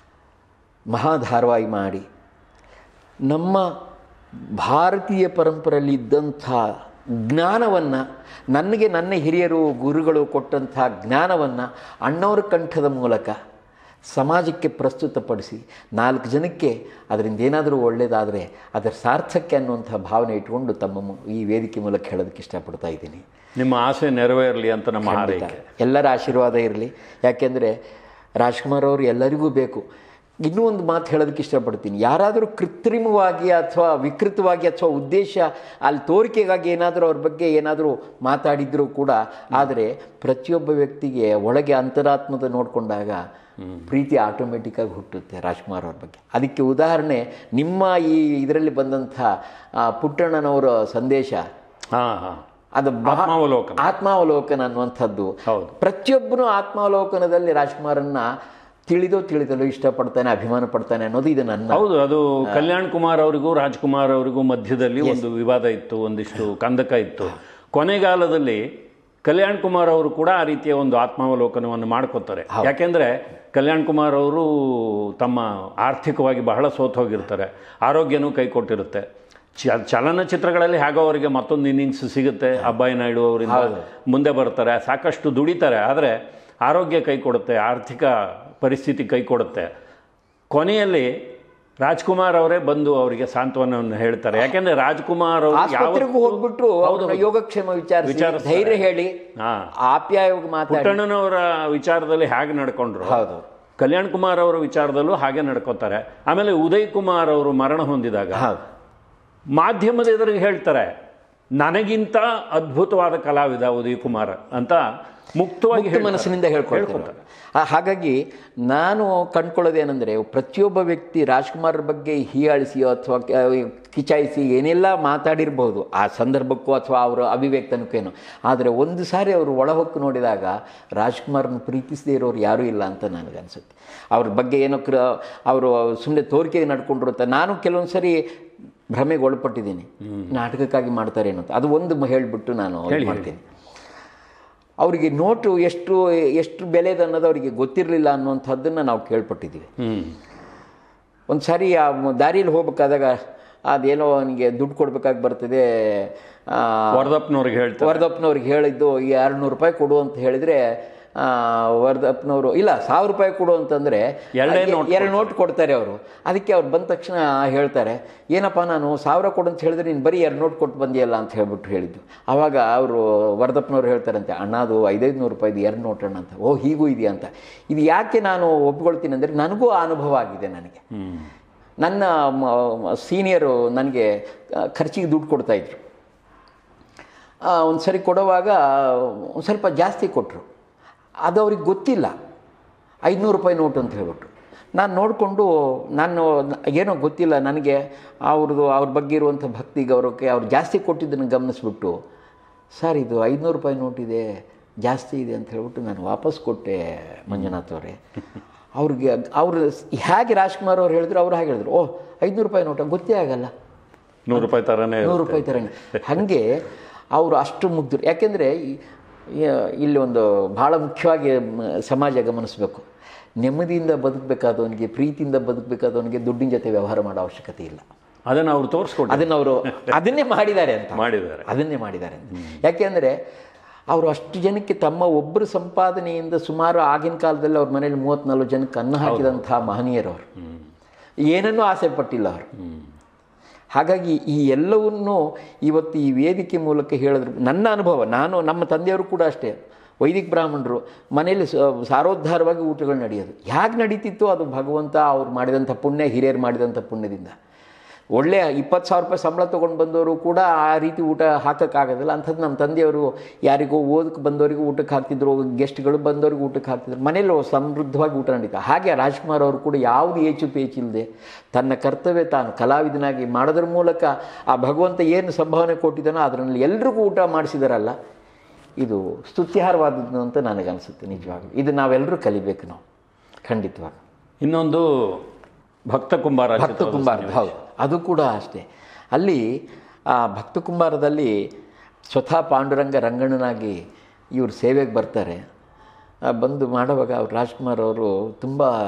S3: ಮಹಾಧಾರವಾಹಿ ಮಾಡಿ ನಮ್ಮ ಭಾರತೀಯ ಪರಂಪರೆಯಲ್ಲಿ ಇದ್ದಂಥ ಜ್ಞಾನವನ್ನು ನನಗೆ ನನ್ನ ಹಿರಿಯರು ಗುರುಗಳು ಕೊಟ್ಟಂಥ ಜ್ಞಾನವನ್ನು ಅಣ್ಣವರ ಕಂಠದ ಮೂಲಕ ಸಮಾಜಕ್ಕೆ ಪ್ರಸ್ತುತಪಡಿಸಿ ನಾಲ್ಕು ಜನಕ್ಕೆ ಅದರಿಂದ ಏನಾದರೂ ಒಳ್ಳೆಯದಾದರೆ ಅದರ ಸಾರ್ಥಕ್ಕೆ ಅನ್ನುವಂಥ ಭಾವನೆ ಇಟ್ಕೊಂಡು ತಮ್ಮ ಮು- ಈ ವೇದಿಕೆ ಮೂಲಕ ಹೇಳೋದಕ್ಕೆ ಇಷ್ಟಪಡ್ತಾ ಇದ್ದೀನಿ
S2: ನಿಮ್ಮ ಆಸೆ ನೆರವೇರಲಿ ಅಂತ ನಮ್ಮ
S3: ಖಂಡಿತ.
S2: ಹಾರೈಕೆ
S3: ಎಲ್ಲರ ಆಶೀರ್ವಾದ ಇರಲಿ ಯಾಕೆಂದರೆ ರಾಜ್ಕುಮಾರ್ ಅವರು ಎಲ್ಲರಿಗೂ ಬೇಕು ಇನ್ನೂ ಒಂದು ಮಾತು ಹೇಳೋದಕ್ಕೆ ಇಷ್ಟಪಡ್ತೀನಿ ಯಾರಾದರೂ ಕೃತ್ರಿಮವಾಗಿ ಅಥವಾ ವಿಕೃತವಾಗಿ ಅಥವಾ ಉದ್ದೇಶ ಅಲ್ಲಿ ತೋರಿಕೆಗಾಗಿ ಏನಾದರೂ ಅವ್ರ ಬಗ್ಗೆ ಏನಾದರೂ ಮಾತಾಡಿದರೂ ಕೂಡ ಆದರೆ ಪ್ರತಿಯೊಬ್ಬ ವ್ಯಕ್ತಿಗೆ ಒಳಗೆ ಅಂತರಾತ್ಮದ ನೋಡಿಕೊಂಡಾಗ ಪ್ರೀತಿ ಆಟೋಮೆಟಿಕ್ಕಾಗಿ ಹುಟ್ಟುತ್ತೆ ರಾಜ್ಕುಮಾರ್ ಅವ್ರ ಬಗ್ಗೆ ಅದಕ್ಕೆ ಉದಾಹರಣೆ ನಿಮ್ಮ ಈ ಇದರಲ್ಲಿ ಬಂದಂಥ ಆ, ಪುಟ್ಟಣ್ಣನವರ ಸಂದೇಶ
S2: ಹಾಂ ಹಾಂ
S3: ಅದು ಬಹ-
S2: ಆತ್ಮಾವಲೋಕನ.
S3: ಆತ್ಮಾವಲೋಕನ ಅನ್ನುವಂಥದ್ದು
S2: ಹೌದು.
S3: ಪ್ರತಿಯೊಬ್ಬನು ಆತ್ಮಾವಲೋಕನದಲ್ಲಿ ರಾಜ್ಕುಮಾರನ್ನ ತಿಳಿದೋ ತಿಳಿದಲು ಇಷ್ಟಪಡ್ತಾನೆ ಅಭಿಮಾನ ಪಡ್ತಾನೆ ಅನ್ನೋದು ಇದು ನನ್ನ
S2: ಹೌದು ಅದು ಕಲ್ಯಾಣ್ ಕುಮಾರ್ ಅವರಿಗೂ ರಾಜ್ಕುಮಾರ್ ಅವರಿಗೂ ಮಧ್ಯದಲ್ಲಿ ಒಂದು ವಿವಾದ ಇತ್ತು ಒಂದಿಷ್ಟು ಕಂದಕ ಇತ್ತು ಕೊನೆಗಾಲದಲ್ಲಿ ಕಲ್ಯಾಣ್ ಕುಮಾರ್ ಅವರು ಕೂಡ ಆ ರೀತಿಯ ಒಂದು ಆತ್ಮಾವಲೋಕನವನ್ನು ಮಾಡ್ಕೋತಾರೆ ಯಾಕೆಂದ್ರೆ ಕಲ್ಯಾಣ್ ಕುಮಾರ್ ಅವರು ತಮ್ಮ ಆರ್ಥಿಕವಾಗಿ ಬಹಳ ಸೋತು ಹೋಗಿರ್ತಾರೆ ಆರೋಗ್ಯನೂ ಕೈ ಕೊಟ್ಟಿರುತ್ತೆ ಚ ಚಲನಚಿತ್ರಗಳಲ್ಲಿ ಹೇಗೋ ಅವರಿಗೆ ಮತ್ತೊಂದು ಇನ್ನಿಂಗ್ಸ್ ಸಿಗುತ್ತೆ ಅಬ್ಬಾಯಿ ನಾಯ್ಡು ಅವರಿಂದ ಮುಂದೆ ಬರ್ತಾರೆ ಸಾಕಷ್ಟು ದುಡಿತಾರೆ ಆದರೆ ಆರೋಗ್ಯ ಕೈ ಕೊಡುತ್ತೆ ಆರ್ಥಿಕ ಪರಿಸ್ಥಿತಿ ಕೈ ಕೊಡುತ್ತೆ ಕೊನೆಯಲ್ಲಿ ರಾಜ್ಕುಮಾರ್ ಅವರೇ ಬಂದು ಅವರಿಗೆ ಸಾಂತ್ವನವನ್ನು ಹೇಳ್ತಾರೆ ಯಾಕೆಂದ್ರೆ ರಾಜ್ಕುಮಾರ್ ಅವರು
S3: ಆಸ್ಪತ್ರೆಗೂ ಹೋಗ್ಬಿಟ್ಟು ಅವ್ರನ್ನ ಯೋಗಕ್ಷೇಮ ವಿಚಾರಿಸಿ
S2: ವಿಚಾರಿಸ್ತಾರೆ.
S3: ಧೈರ್ಯ ಹೇಳಿ
S2: ಹಾ.
S3: ಆಪ್ಯಾಯವಾಗಿ ಮಾತಾಡಿ
S2: ಪುಟ್ಟಣ್ಣನವರ ವಿಚಾರದಲ್ಲಿ ಹೇಗೆ ನಡ್ಕೊಂಡ್ರು
S3: ಹೌದು
S2: ಕಲ್ಯಾಣ್ ಕುಮಾರ್ ಅವರ ವಿಚಾರದಲ್ಲೂ ಹಾಗೆ ನಡ್ಕೋತಾರೆ ಆಮೇಲೆ ಉದಯ್ ಕುಮಾರ್ ಅವರು ಮರಣ ಹೊಂದಿದಾಗ
S3: ಹೌದು
S2: ಮಾಧ್ಯಮದ ಎದುರಿಗೆ ಹೇಳ್ತಾರೆ ನನಗಿಂತ ಅದ್ಭುತವಾದ ಕಲಾವಿದ ಉದಯ್ ಕುಮಾರ್ ಅಂತ ಮುಕ್ತವಾಗಿ
S3: ಮುಕ್ತ
S2: ಹೇಳ್ತಾರೆ.
S3: ಮನಸ್ಸಿನಿಂದ ಹೇಳ್ಕೊಳ್ತಾರೆ ಆ, ಹಾಗಾಗಿ ನಾನು ಕಂಡ್ಕೊಳ್ಳೋದೇನೆಂದರೆ ಪ್ರತಿಯೊಬ್ಬ ವ್ಯಕ್ತಿ ರಾಜ್ಕುಮಾರ್ ಬಗ್ಗೆ ಹೀಯಾಳಿಸಿಯೋ ಅಥವಾ ಕ- ಕಿಚಾಯಿಸಿ ಏನೆಲ್ಲ ಮಾತಾಡಿರ್ಬೋದು ಆ ಸಂದರ್ಭಕ್ಕೂ ಅಥವಾ ಅವರ ಅಭಿವ್ಯಕ್ತನಕ್ಕೇನು ಆದರೆ ಒಂದು ಸಾರಿ ಅವರು ಒಳಹೊಕ್ಕು ನೋಡಿದಾಗ ರಾಜ್ಕುಮಾರ್ನ ಪ್ರೀತಿಸದೇ ಇರೋರು ಯಾರೂ ಇಲ್ಲ ಅಂತ ನನಗನ್ಸುತ್ತೆ ಅವ್ರ ಬಗ್ಗೆ ಏನೋ ಕ್ರ ಅವರು ಸುಮ್ಮನೆ ತೋರಿಕೆಗೆ ನಡ್ಕೊಂಡಿರುತ್ತೆ ನಾನು ಕೆಲವೊಂದು ಸರಿ ಭ್ರಮೆಗೆ ಒಳಪಟ್ಟಿದ್ದೀನಿ ನಾಟಕಕ್ಕಾಗಿ ಮಾಡ್ತಾರೇನೋ ಅಂತ ಅದು ಒಂದು ಹೇಳಿಬಿಟ್ಟು ನಾನು ಇದು ಮಾಡ್ತೀನಿ ಅವರಿಗೆ ನೋಟು ಎಷ್ಟು ಎಷ್ಟು ಬೆಲೆದು ಅನ್ನೋದು ಅವರಿಗೆ ಗೊತ್ತಿರಲಿಲ್ಲ ಅನ್ನುವಂಥದ್ದನ್ನು ನಾವು ಕೇಳ್ಪಟ್ಟಿದ್ದೀವಿ
S2: ಹ್ಮ್
S3: ಒಂದು ಸಾರಿ ಆ ಮ- ದಾರಿಯಲ್ಲಿ ಹೋಗ್ಬೇಕಾದಾಗ ಅದೇನೋ ಅವನಿಗೆ ದುಡ್ಡು ಕೊಡಬೇಕಾಗಿ ಬರ್ತದೆ ಆ,
S2: ವರದಪ್ಪನವ್ರಿಗೆ ಹೇಳ್ತಾರೆ
S3: ವರದಪ್ಪನವ್ರಿಗೆ ಹೇಳಿದ್ದು ಈ ಎರಡು ನೂರು ರೂಪಾಯಿ ಕೊಡು ಅಂತ ಹೇಳಿದರೆ ವರದಪ್ಪನವರು ಇಲ್ಲ ಸಾವಿರ ರೂಪಾಯಿ ಕೊಡು ಅಂತಂದರೆ
S2: ಎರಡೇ ನೋಟ್
S3: ಎರಡು ನೋಟ್ ಕೊಡ್ತಾರೆ ಅವರು ಅದಕ್ಕೆ ಅವ್ರು ಬಂದ ತಕ್ಷಣ ಹೇಳ್ತಾರೆ ಏನಪ್ಪ ನಾನು ಸಾವಿರ ಕೊಡು ಅಂತ ಹೇಳಿದ್ರೆ ನೀನು ಬರೀ ಎರಡು ನೋಟ್ ಕೊಟ್ಟು ಬಂದಿಯಲ್ಲ ಅಂತ ಹೇಳ್ಬಿಟ್ಟು ಹೇಳಿದ್ದು ಆವಾಗ ಅವರು ವರದಪ್ಪನವ್ರು ಹೇಳ್ತಾರಂತೆ ಅಣ್ಣ ಅದು ಐದೈದು ನೂರು ರೂಪಾಯಿದು ಎರಡು ನೋಟ್ ಅಣ್ಣ ಅಂತ ಓ ಹೀಗೂ ಇದೆಯಾ ಅಂತ ಇದು ಯಾಕೆ ನಾನು ಒಪ್ಕೊಳ್ತೀನಿ ಅಂದರೆ ನನಗೂ ಆ ಅನುಭವ ಆಗಿದೆ ನನಗೆ
S2: ಹ್ಮ್
S3: ನನ್ನ ಸೀನಿಯರು ನನಗೆ ಆ, ಖರ್ಚಿಗೆ ದುಡ್ಡು ಕೊಡ್ತಾಯಿದ್ರು ಒಂದು ಸರಿ ಕೊಡುವಾಗ ಒಂದು ಸ್ವಲ್ಪ ಜಾಸ್ತಿ ಕೊಟ್ಟರು ಅದು ಅವ್ರಿಗೆ ಗೊತ್ತಿಲ್ಲ ಐದುನೂರು ರೂಪಾಯಿ ನೋಟು ಅಂತ ಹೇಳ್ಬಿಟ್ಟು ನಾನು ನೋಡಿಕೊಂಡು ನಾನು ಏನೋ ಗೊತ್ತಿಲ್ಲ ನನಗೆ ಅವ್ರದ್ದು ಅವ್ರ ಬಗ್ಗೆ ಇರುವಂಥ ಭಕ್ತಿ ಗೌರವಕ್ಕೆ ಅವ್ರು ಜಾಸ್ತಿ ಕೊಟ್ಟಿದ್ದನ್ನು ಗಮನಿಸ್ಬಿಟ್ಟು ಸರ್ ಇದು ಐದುನೂರು ರೂಪಾಯಿ ನೋಟ್ ಇದೆ ಜಾಸ್ತಿ ಇದೆ ಅಂತ ಹೇಳ್ಬಿಟ್ಟು ನಾನು ವಾಪಸ್ ಕೊಟ್ಟೆ ಮಂಜುನಾಥ್ ಅವರೇ ಅವ್ರಿಗೆ ಅವರು ಹೇಗೆ ರಾಜ್ಕುಮಾರ್ ಅವ್ರು ಹೇಳಿದ್ರು ಅವ್ರು ಹಾಗೆ ಹೇಳಿದ್ರು ಓಹ್ ಐದುನೂರು ರೂಪಾಯಿ ನೋಟ ಗೊತ್ತೇ ಆಗಲ್ಲ
S2: ನೂರು ರೂಪಾಯಿ ತರನೇ
S3: ನೂರು ರೂಪಾಯಿ ಥರನೇ ಹಾಗೆ ಅವರು ಅಷ್ಟು ಮುಗ್ಧರು ಯಾಕೆಂದರೆ ಇಲ್ಲಿ ಒಂದು ಭಾಳ ಮುಖ್ಯವಾಗಿ ಮ- ಸಮಾಜ ಗಮನಿಸಬೇಕು ನೆಮ್ಮದಿಯಿಂದ ಬದುಕಬೇಕಾದವನಿಗೆ ಪ್ರೀತಿಯಿಂದ ಬದುಕಬೇಕಾದವನಿಗೆ ದುಡ್ಡಿನ ಜೊತೆ ವ್ಯವಹಾರ ಮಾಡೋ ಅವಶ್ಯಕತೆ ಇಲ್ಲ
S2: ಅದನ್ನು ಅವ್ರು ತೋರಿಸ್ಕೊಟ್ಟು
S3: ಅದನ್ನು ಅವರು ಅದನ್ನೇ ಮಾಡಿದ್ದಾರೆ ಅಂತ
S2: ಮಾಡಿದ್ದಾರೆ
S3: ಅದನ್ನೇ ಮಾಡಿದ್ದಾರೆ ಅಂತ ಯಾಕೆಂದರೆ ಅವರು ಅಷ್ಟು ಜನಕ್ಕೆ ತಮ್ಮ ಒಬ್ಬರು ಸಂಪಾದನೆಯಿಂದ ಸುಮಾರು ಆಗಿನ ಕಾಲದಲ್ಲಿ ಅವ್ರ ಮನೇಲಿ ಮೂವತ್ತ್ನಾಲ್ಕು ಜನಕ್ಕೆ ಅನ್ನ ಹಾಕಿದಂಥ ಮಹನೀಯರು ಅವರು ಏನನ್ನೂ ಆಸೆ ಪಟ್ಟಿಲ್ಲ ಅವರು ಹಾಗಾಗಿ ಈ ಎಲ್ಲವನ್ನೂ ಇವತ್ತು ಈ ವೇದಿಕೆ ಮೂಲಕ ಹೇಳಿದ್ರು ನನ್ನ ಅನುಭವ ನಾನು ನಮ್ಮ ತಂದೆಯವರು ಕೂಡ ಅಷ್ಟೇ ವೈದಿಕ ಬ್ರಾಹ್ಮಣರು ಮನೆಯಲ್ಲಿ ಸ- ಸಾರೋದ್ಧಾರವಾಗಿ ಊಟಗಳು ನಡೆಯೋದು ಹೇಗೆ ನಡೀತಿತ್ತು ಅದು ಭಗವಂತ ಅವ್ರು ಮಾಡಿದಂಥ ಪುಣ್ಯ ಹಿರಿಯರು ಮಾಡಿದಂಥ ಪುಣ್ಯದಿಂದ ಒಳ್ಳೆಯ ಇಪ್ಪತ್ತು ಸಾವಿರ ರೂಪಾಯಿ ಸಂಬಳ ತೊಗೊಂಡು ಬಂದವರು ಕೂಡ ಆ ರೀತಿ ಊಟ ಹಾಕೋಕ್ಕಾಗೋದಿಲ್ಲ ಅಂಥದ್ದು ನಮ್ಮ ತಂದೆಯವರು ಯಾರಿಗೋ ಓದಕ್ಕೆ ಬಂದವರಿಗೂ ಊಟಕ್ಕೆ ಹಾಕ್ತಿದ್ರು ಗೆಸ್ಟ್ಗಳು ಬಂದವ್ರಿಗೆ ಊಟಕ್ಕೆ ಹಾಕ್ತಿದ್ರು ಮನೇಲಿ ಸಮೃದ್ಧವಾಗಿ ಊಟ ನಡೀತಾ ಹಾಗೆ ರಾಜ್ಕುಮಾರ್ ಅವರು ಕೂಡ ಯಾವುದು ಏಚು ಪೇಚಿಲ್ಲದೆ ತನ್ನ ಕರ್ತವ್ಯ ತಾನು ಕಲಾವಿದನಾಗಿ ಮಾಡೋದ್ರ ಮೂಲಕ ಆ ಭಗವಂತ ಏನು ಸಂಭಾವನೆ ಕೊಟ್ಟಿದ್ದಾನೋ ಅದರಲ್ಲಿ ಎಲ್ರಿಗೂ ಊಟ ಮಾಡಿಸಿದಾರಲ್ಲ ಇದು ಸ್ತುತ್ಯಾರ್ಹವಾದದ್ದು ಅಂತ ನನಗನ್ಸುತ್ತೆ ನಿಜವಾಗ್ಲೂ ಇದು ನಾವೆಲ್ಲರೂ ಕಲಿಬೇಕು ನಾವು ಖಂಡಿತವಾಗಿ
S2: ಇನ್ನೊಂದು ಭಕ್ತ ಕುಂಬಾರ
S3: ಭಕ್ತ
S2: ಚಿತ್ರದ
S3: ಕುಂಬಾರದ ಹೌದು ಅದು ಕೂಡ ಅಷ್ಟೇ ಅಲ್ಲಿ ಆ ಭಕ್ತ ಕುಂಬಾರದಲ್ಲಿ ಸ್ವತಃ ಪಾಂಡುರಂಗ ರಂಗಣ್ಣನಾಗಿ ಇವರು ಸೇವೆಗೆ ಬರ್ತಾರೆ ಆ, ಬಂದು ಮಾಡುವಾಗ ಅವ್ರು ರಾಜ್ಕುಮಾರ್ ಅವರು ತುಂಬ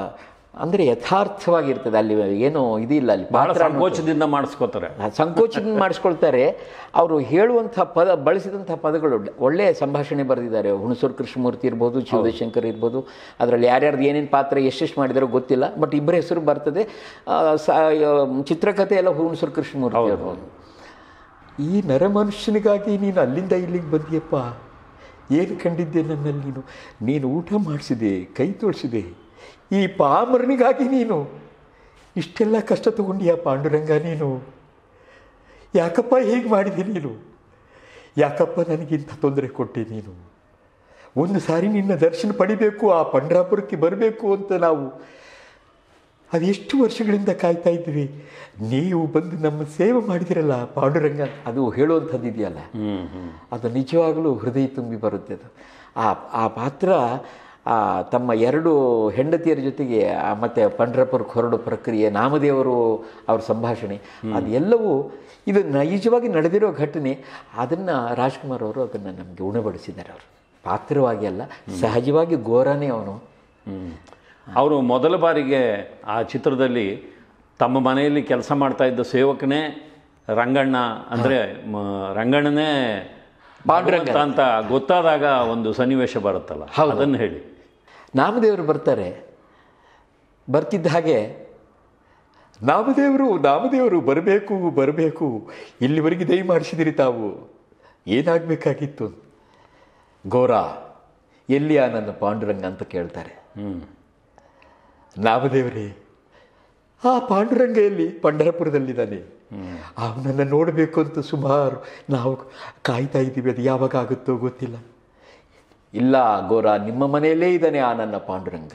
S3: ಅಂದರೆ ಯಥಾರ್ಥವಾಗಿರ್ತದೆ ಅಲ್ಲಿ ಏನೋ ಇದಿಲ್ಲ ಅಲ್ಲಿ
S2: ಬಹಳ
S3: ಪಾತ್ರ ಅನ್ನೋದು.
S2: ಸಂಕೋಚದಿಂದ ಮಾಡಿಸ್ಕೋತಾರೆ
S3: ಸಂಕೋಚದಿಂದ ಮಾಡಿಸ್ಕೊಳ್ತಾರೆ ಅವರು ಹೇಳುವಂಥ ಪದ ಬಳಸಿದಂಥ ಪದಗಳು ಒಳ್ಳೆಯ ಸಂಭಾಷಣೆ ಬರೆದಿದ್ದಾರೆ ಹುಣಸೂರು ಕೃಷ್ಣಮೂರ್ತಿ ಇರ್ಬೋದು ಶಿವಶಂಕರ್ ಇರ್ಬೋದು ಅದರಲ್ಲಿ ಯಾರ್ಯಾರ್ದು ಏನೇನು ಪಾತ್ರ ಎಷ್ಟೆಷ್ಟು ಮಾಡಿದಾರೋ ಗೊತ್ತಿಲ್ಲ ಬಟ್ ಇಬ್ಬರ ಹೆಸರು ಬರ್ತದೆ ಆ, ಸ- ಆ, ಚಿತ್ರಕಥೆ ಎಲ್ಲ ಹುಣಸೂರು ಕೃಷ್ಣಮೂರ್ತಿ ಅವರು ಈ ನರಮನುಷ್ಯನಿಗಾಗಿ ನೀನು ಅಲ್ಲಿಂದ ಇಲ್ಲಿಗೆ ಬಂದಿಯಪ್ಪ ಏನು ಕಂಡಿದ್ದೆ ನನ್ನಲ್ಲಿ ನೀನು ನೀನು ಊಟ ಮಾಡಿಸಿದೆ ಕೈ ತೋರಿಸಿದೆ ಈ ಪಾಮರನಿಗಾಗಿ ನೀನು ಇಷ್ಟೆಲ್ಲ ಕಷ್ಟ ತಗೊಂಡಿಯಾ ಪಾಂಡುರಂಗ ನೀನು ಯಾಕಪ್ಪ ಹೀಗೆ ಮಾಡಿದೆ ನೀನು ಯಾಕಪ್ಪ ನನಗಿಂತ ತೊಂದರೆ ಕೊಟ್ಟೆ ನೀನು ಒಂದು ಸಾರಿ ನಿನ್ನ ದರ್ಶನ ಪಡಿಬೇಕು ಆ ಪಂಡ್ರಾಪುರಕ್ಕೆ ಬರಬೇಕು ಅಂತ ನಾವು ಅದೆಷ್ಟು ವರ್ಷಗಳಿಂದ ಕಾಯ್ತಾ ಇದ್ವಿ ನೀವು ಬಂದು ನಮ್ಮ ಸೇವೆ ಮಾಡಿದಿರಲ್ಲ ಪಾಂಡುರಂಗ ಅದು ಹೇಳುವಂಥದ್ದು ಇದೆಯಲ್ಲ
S2: ಹ್ಮ್ ಹ್ಮ್
S3: ಅದು ನಿಜವಾಗಲೂ ಹೃದಯ ತುಂಬಿ ಬರುತ್ತೆ ಅದು ಆ ಆ ಪಾತ್ರ ಆ ತಮ್ಮ ಎರಡು ಹೆಂಡತಿಯರ ಜೊತೆಗೆ ಆ ಮತ್ತೆ ಪಂಡ್ರಪುರಕ್ಕೆ ಹೊರಡು ಪ್ರಕ್ರಿಯೆ ನಾಮದೇವರು ಅವ್ರ ಸಂಭಾಷಣೆ ಅದೆಲ್ಲವೂ ಇದು ನೈಜವಾಗಿ ನಡೆದಿರೋ ಘಟನೆ ಅದನ್ನು ರಾಜ್ಕುಮಾರ್ ಅವರು ಅದನ್ನು ನಮಗೆ ಉಣಬಡಿಸಿದ್ದಾರೆ ಅವರು ಪಾತ್ರವಾಗಿ ಅಲ್ಲ ಸಹಜವಾಗಿ ಗೋರಾನೇ ಅವನು
S2: ಅವರು ಮೊದಲ ಬಾರಿಗೆ ಆ ಚಿತ್ರದಲ್ಲಿ ತಮ್ಮ ಮನೆಯಲ್ಲಿ ಕೆಲಸ ಮಾಡ್ತಾ ಇದ್ದ ಸೇವಕನೇ ರಂಗಣ್ಣ ಅಂದರೆ ರಂಗಣ್ಣನೇ
S3: ಪಾಂಡುರಂಗ.
S2: ಭಗವಂತ ಅಂತ ಗೊತ್ತಾದಾಗ ಒಂದು ಸನ್ನಿವೇಶ ಬರುತ್ತಲ್ಲ
S3: ಹೌದು.
S2: ಅದನ್ನು ಹೇಳಿ
S3: ನಾಮದೇವರು ಬರ್ತಾರೆ ಬರ್ತಿದ್ದ ಹಾಗೆ ನಾಮದೇವರು ನಾಮದೇವರು ಬರಬೇಕು ಬರಬೇಕು ಇಲ್ಲಿವರೆಗೆ ದಯ ಮಾಡಿಸಿದಿರಿ ತಾವು ಏನಾಗಬೇಕಾಗಿತ್ತು ಗೋರ ಎಲ್ಲಿಯ ನನ್ನ ಪಾಂಡುರಂಗ ಅಂತ ಕೇಳ್ತಾರೆ
S2: ಹ್ಮ್
S3: ನಾಮದೇವರೇ ಆ ಪಾಂಡುರಂಗ ಎಲ್ಲಿ ಪಂಢರಪುರದಲ್ಲಿದ್ದಾನೆ ಅವನನ್ನು ನೋಡಬೇಕು ಅಂತ ಸುಮಾರು ನಾವು ಕಾಯ್ತಾ ಇದ್ದೀವಿ ಅದು ಯಾವಾಗ ಆಗುತ್ತೋ ಗೊತ್ತಿಲ್ಲ ಇಲ್ಲ ಗೋರ ನಿಮ್ಮ ಮನೆಯಲ್ಲೇ ಇದ್ದಾನೆ ಆ ನನ್ನ ಪಾಂಡುರಂಗ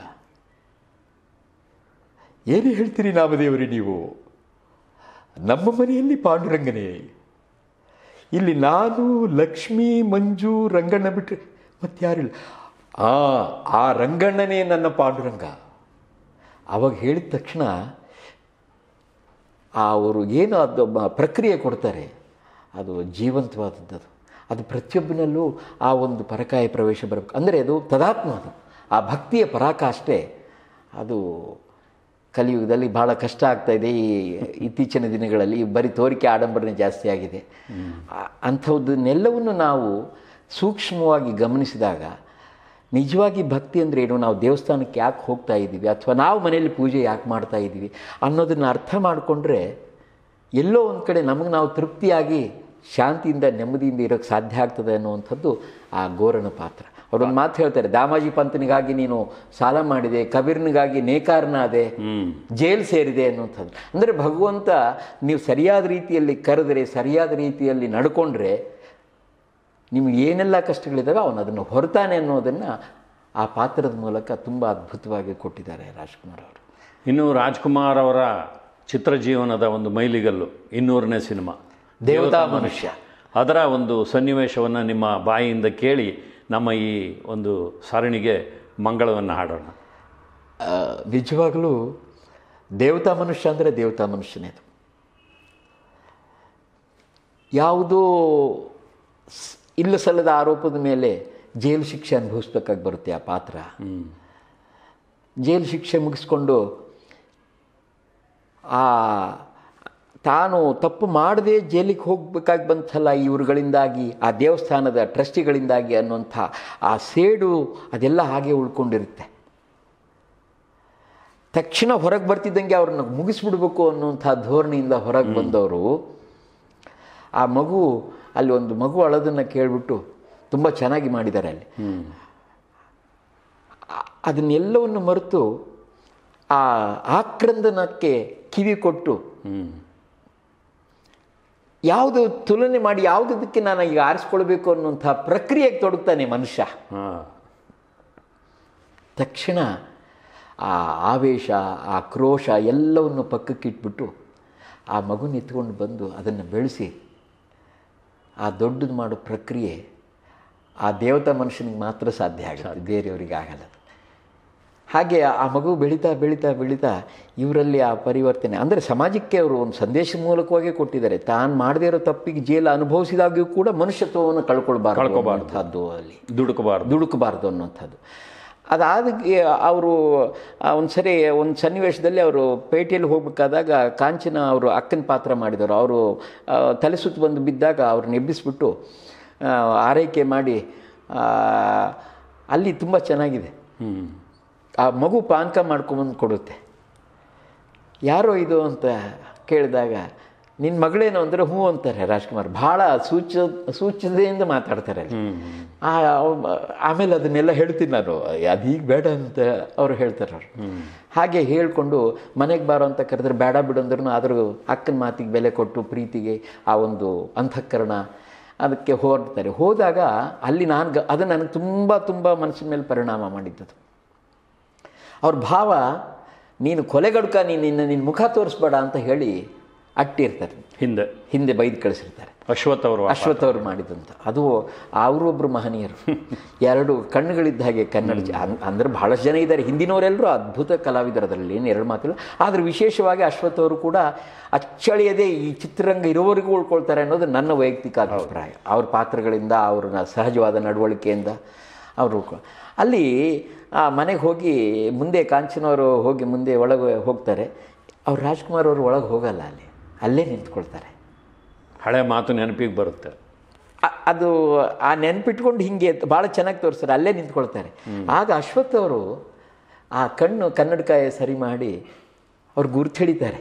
S3: ಏನು ಹೇಳ್ತೀರಿ ನಾಮದೇವರೇ ನೀವು ನಮ್ಮ ಮನೆಯಲ್ಲಿ ಪಾಂಡುರಂಗನೇ ಇಲ್ಲಿ ನಾನು ಲಕ್ಷ್ಮಿ ಮಂಜು ರಂಗಣ್ಣ ಬಿಟ್ಟರೆ ಮತ್ತಾರಿಲ್ಲ ಆ ಆ ರಂಗಣ್ಣನೇ ನನ್ನ ಪಾಂಡುರಂಗ ಅವಾಗ ಹೇಳಿದ ತಕ್ಷಣ ಆ ಅವರು ಏನು ಅದು ಮ- ಪ್ರಕ್ರಿಯೆ ಕೊಡ್ತಾರೆ ಅದು ಜೀವಂತವಾದದ್ದು ಅದು ಅದು ಪ್ರತಿಯೊಬ್ಬನಲ್ಲೂ ಆ ಒಂದು ಪರಕಾಯ ಪ್ರವೇಶ ಬರಬೇಕು ಅಂದರೆ ಅದು ತದಾತ್ಮ ಅದು ಆ ಭಕ್ತಿಯ ಪರಾಕಾಷ್ಠೆ ಅದು ಕಲಿಯುಗದಲ್ಲಿ ಬಹಳ ಕಷ್ಟ ಆಗ್ತಾ ಇದೆ ಈ ಇತ್ತೀಚಿನ ದಿನಗಳಲ್ಲಿ ಬರೀ ತೋರಿಕೆ ಆಡಂಬರನೆ ಜಾಸ್ತಿ ಆಗಿದೆ ಆ- ಅಂಥದ್ದನ್ನೆಲ್ಲವನ್ನು ನಾವು ಸೂಕ್ಷ್ಮವಾಗಿ ಗಮನಿಸಿದಾಗ ನಿಜವಾಗಿ ಭಕ್ತಿ ಅಂದರೆ ಏನು ನಾವು ದೇವಸ್ಥಾನಕ್ಕೆ ಯಾಕೆ ಹೋಗ್ತಾ ಇದ್ದೀವಿ ಅಥವಾ ನಾವು ಮನೆಯಲ್ಲಿ ಪೂಜೆ ಯಾಕೆ ಮಾಡ್ತಾ ಇದ್ದೀವಿ ಅನ್ನೋದನ್ನು ಅರ್ಥ ಮಾಡಿಕೊಂಡ್ರೆ ಎಲ್ಲೋ ಒಂದು ಕಡೆ ನಮಗೆ ನಾವು ತೃಪ್ತಿಯಾಗಿ ಶಾಂತಿಯಿಂದ ನೆಮ್ಮದಿಯಿಂದ ಇರೋಕ್ಕೆ ಸಾಧ್ಯ ಆಗ್ತದೆ ಅನ್ನುವಂಥದ್ದು ಆ ಗೋರನ ಪಾತ್ರ ಅವರೊಂದು ಮಾತು ಹೇಳ್ತಾರೆ ದಾಮಾಜಿ ಪಂತನಿಗಾಗಿ ನೀನು ಸಾಲ ಮಾಡಿದೆ ಕಬೀರ್ನಿಗಾಗಿ ನೇಕಾರನಾದೆ ಜೈಲ್ ಸೇರಿದೆ ಅನ್ನುವಂಥದ್ದು ಅಂದರೆ ಭಗವಂತ ನೀವು ಸರಿಯಾದ ರೀತಿಯಲ್ಲಿ ಕರೆದರೆ ಸರಿಯಾದ ರೀತಿಯಲ್ಲಿ ನಡ್ಕೊಂಡ್ರೆ ನಿಮಗೆ ಏನೆಲ್ಲ ಕಷ್ಟಗಳಿದ್ದಾವೆ ಅವನು ಅದನ್ನು ಹೊರತಾನೆ ಅನ್ನೋದನ್ನು ಆ ಪಾತ್ರದ ಮೂಲಕ ತುಂಬ ಅದ್ಭುತವಾಗಿ ಕೊಟ್ಟಿದ್ದಾರೆ ರಾಜ್ಕುಮಾರ್ ಅವರು
S2: ಇನ್ನು ರಾಜ್ಕುಮಾರ್ ಅವರ ಚಿತ್ರಜೀವನದ ಒಂದು ಮೈಲಿಗಲ್ಲು ಇನ್ನೂರನೇ ಸಿನಿಮಾ
S3: ದೇವತಾ ಮನುಷ್ಯ
S2: ಅದರ ಒಂದು ಸನ್ನಿವೇಶವನ್ನು ನಿಮ್ಮ ಬಾಯಿಯಿಂದ ಕೇಳಿ ನಮ್ಮ ಈ ಒಂದು ಸರಣಿಗೆ ಮಂಗಳವನ್ನು ಹಾಡೋಣ
S3: ಆ, ನಿಜವಾಗಲೂ ದೇವತಾ ಮನುಷ್ಯ ಅಂದರೆ ದೇವತಾ ಮನುಷ್ಯನೇ ಅದು ಯಾವುದೋ ಸ್- ಇಲ್ಲ ಸಲ್ಲದ ಆರೋಪದ ಮೇಲೆ ಜೈಲು ಶಿಕ್ಷೆ ಅನುಭವಿಸ್ಬೇಕಾಗಿ ಬರುತ್ತೆ ಆ ಪಾತ್ರ ಜೈಲು ಶಿಕ್ಷೆ ಮುಗಿಸ್ಕೊಂಡು ಆ ತಾನು ತಪ್ಪು ಮಾಡದೆ ಜೈಲಿಗೆ ಹೋಗ್ಬೇಕಾಗಿ ಬಂತಲ್ಲ ಇವ್ರುಗಳಿಂದಾಗಿ ಆ ದೇವಸ್ಥಾನದ ಟ್ರಸ್ಟಿಗಳಿಂದಾಗಿ ಅನ್ನುವಂಥ ಆ ಸೇಡು ಅದೆಲ್ಲ ಹಾಗೆ ಉಳ್ಕೊಂಡಿರುತ್ತೆ ತಕ್ಷಣ ಹೊರಗೆ ಬರ್ತಿದ್ದಂಗೆ ಅವ್ರನ್ನ ಮುಗಿಸ್ಬಿಡ್ಬೇಕು ಅನ್ನುವಂಥ ಧೋರಣೆಯಿಂದ ಹೊರಗೆ ಬಂದವರು ಆ ಮಗು ಅಲ್ಲಿ ಒಂದು ಮಗು ಅಳೋದನ್ನು ಕೇಳಿಬಿಟ್ಟು ತುಂಬ ಚೆನ್ನಾಗಿ ಮಾಡಿದ್ದಾರೆ ಅಲ್ಲಿ ಆ- ಅದನ್ನೆಲ್ಲವನ್ನು ಮರೆತು ಆ ಆಕ್ರಂದನಕ್ಕೆ ಕಿವಿ ಕೊಟ್ಟು ಯಾವುದು ತುಲನೆ ಮಾಡಿ ಯಾವುದಕ್ಕೆ ನಾನು ಈಗ ಆರಿಸ್ಕೊಳ್ಬೇಕು ಅನ್ನುವಂಥ ಪ್ರಕ್ರಿಯೆಗೆ ತೊಡಗ್ತಾನೆ ಮನುಷ್ಯ
S2: ಹಾಂ
S3: ತಕ್ಷಣ ಆ ಆವೇಶ ಆ ಕ್ರೋಶ ಎಲ್ಲವನ್ನು ಪಕ್ಕಕ್ಕಿಟ್ಬಿಟ್ಟು ಆ ಮಗುನ ಎತ್ಕೊಂಡು ಬಂದು ಅದನ್ನು ಬೆಳೆಸಿ ಆ ದೊಡ್ಡದು ಮಾಡೋ ಪ್ರಕ್ರಿಯೆ ಆ ದೇವತಾ ಮನುಷ್ಯನಿಗೆ ಮಾತ್ರ ಸಾಧ್ಯ ಆಗುತ್ತೆ ಬೇರೆಯವರಿಗೆ ಆಗಲ್ಲ ಅದು. ಹಾಗೆ ಆ ಮಗು ಬೆಳೀತಾ ಬೆಳೀತಾ ಬೆಳೀತಾ ಇವರಲ್ಲಿ ಆ ಪರಿವರ್ತನೆ ಅಂದರೆ ಸಮಾಜಕ್ಕೆ ಅವರು ಒಂದು ಸಂದೇಶ ಮೂಲಕವಾಗಿ ಕೊಟ್ಟಿದ್ದಾರೆ ತಾನು ಮಾಡದೇ ಇರೋ ತಪ್ಪಿಗೆ ಜೈಲು ಅನುಭವಿಸಿದಾಗ್ಯೂ ಕೂಡ ಮನುಷ್ಯತ್ವವನ್ನು ಕಳ್ಕೊಳ್ಬಾರ್ದು
S2: ಕಳ್ಕೊಬಾರ್ದು.
S3: ಅನ್ನುವಂಥದ್ದು ಅಲ್ಲಿ
S2: ದುಡುಕಬಾರ್ದು
S3: ದುಡುಕಬಾರ್ದು ಅನ್ನುವಂಥದ್ದು ಅದಾದ ಅವರು ಒಂದು ಸರಿ ಒಂದು ಸನ್ನಿವೇಶದಲ್ಲಿ ಅವರು ಪೇಟೆಯಲ್ಲಿ ಹೋಗ್ಬೇಕಾದಾಗ ಕಾಂಚನ ಅವರು ಅಕ್ಕನ ಪಾತ್ರ ಮಾಡಿದರು ಅವರು ಆ, ತಲೆ ಸುತ್ತು ಬಂದು ಬಿದ್ದಾಗ ಅವ್ರನ್ನ ಎಬ್ಬಿಸ್ಬಿಟ್ಟು ಆ, ಆರೈಕೆ ಮಾಡಿ ಆ, ಅಲ್ಲಿ ತುಂಬ ಚೆನ್ನಾಗಿದೆ
S2: ಹ್ಮ್
S3: ಆ ಮಗು ಪಾನಕ ಮಾಡ್ಕೊಂಬಂದು ಕೊಡುತ್ತೆ ಯಾರೋ ಇದು ಅಂತ ಕೇಳಿದಾಗ ನಿನ್ನ ಮಗಳೇನು ಅಂದರೆ ಹ್ಞೂ ಅಂತಾರೆ ರಾಜ್ಕುಮಾರ್ ಭಾಳ ಸೂಚ ಸೂಚನೆಯಿಂದ ಮಾತಾಡ್ತಾರೆ ಆ, ಅವ್- ಆಮೇಲೆ ಅದನ್ನೆಲ್ಲ ಹೇಳ್ತೀನಿ ನಾನು ಅದೀಗ ಬೇಡ ಅಂತ ಅವ್ರು ಹೇಳ್ತಾರೆ ಅವ್ರು ಹಾಗೆ ಹೇಳ್ಕೊಂಡು ಮನೆಗೆ ಬಾರೋ ಅಂತ ಕರೆದ್ರೆ ಬೇಡ ಬಿಡು ಅಂದ್ರೂ ಆದರೂ ಅಕ್ಕನ ಮಾತಿಗೆ ಬೆಲೆ ಕೊಟ್ಟು ಪ್ರೀತಿಗೆ ಆ ಒಂದು ಅಂತಃಕರಣ ಅದಕ್ಕೆ ಹೊರಡ್ತಾರೆ ಹೋದಾಗ ಅಲ್ಲಿ ನಾನು ಗ ಅದು ನನಗೆ ತುಂಬ ತುಂಬ ಮನಸ್ಸಿನ ಮೇಲೆ ಪರಿಣಾಮ ಮಾಡಿದ್ದದು ಅವ್ರ ಭಾವ ನೀನು ಕೊಲೆಗಡ್ಕ ನೀನು ನಿನ್ನ ನಿನ್ನ ಮುಖ ತೋರಿಸ್ಬೇಡ ಅಂತ ಹೇಳಿ ಅಟ್ಟಿರ್ತಾರೆ
S2: ಹಿಂದೆ
S3: ಹಿಂದೆ ಬೈದು ಕಳಿಸಿರ್ತಾರೆ
S2: ಅಶ್ವಥ್ ಅವರು
S3: ಅಶ್ವಥ್ ಅವರು ಮಾಡಿದಂಥ ಅದು ಅವರೊಬ್ಬರು ಮಹನೀಯರು ಎರಡು ಕಣ್ಣುಗಳಿದ್ದ ಹಾಗೆ ಕನ್ನಡ ಜ- ಅನ್- ಅಂದ್ರೆ ಬಹಳಷ್ಟು ಜನ ಇದ್ದಾರೆ ಹಿಂದಿನವರೆಲ್ಲರೂ ಅದ್ಭುತ ಕಲಾವಿದರು ಅದರಲ್ಲಿ ಏನು ಎರಡು ಮಾತಿಲ್ಲ ಆದರೆ ವಿಶೇಷವಾಗಿ ಅಶ್ವಥ್ ಅವರು ಕೂಡ ಅಚ್ಚಳಿಯದೆ ಈ ಚಿತ್ರರಂಗ ಇರೋವರೆಗೂ ಉಳ್ಕೊಳ್ತಾರೆ ಅನ್ನೋದು ನನ್ನ ವೈಯಕ್ತಿಕ ಅಭಿಪ್ರಾಯ ಅವ್ರ ಪಾತ್ರಗಳಿಂದ ಅವ್ರ ಸಹಜವಾದ ನಡವಳಿಕೆಯಿಂದ ಅವರು ಅಲ್ಲಿ ಆ ಮನೆಗೆ ಹೋಗಿ ಮುಂದೆ ಕಾಂಚನವರು ಹೋಗಿ ಮುಂದೆ ಒಳಗೆ ಹೋಗ್ತಾರೆ ಅವ್ರು ರಾಜ್ಕುಮಾರ್ ಅವರು ಒಳಗೆ ಹೋಗಲ್ಲ ಅಲ್ಲಿ ಅಲ್ಲೇ ನಿಂತ್ಕೊಳ್ತಾರೆ
S2: ಹಳೆ ಮಾತು ನೆನಪಿಗೆ ಬರುತ್ತೆ
S3: ಅ- ಅದು ಆ ನೆನ್ಪಿಟ್ಕೊಂಡು ಹಿಂಗೆ ಭಾಳ ಚೆನ್ನಾಗಿ ತೋರಿಸ್ತಾರೆ ಅಲ್ಲೇ ನಿಂತ್ಕೊಳ್ತಾರೆ ಆಗ ಅಶ್ವಥ್ ಅವರು ಆ ಕಣ್ಣು ಕನ್ನಡಕಾಯ ಸರಿ ಮಾಡಿ ಅವ್ರು ಗುರ್ತು ಹಿಡಿತಾರೆ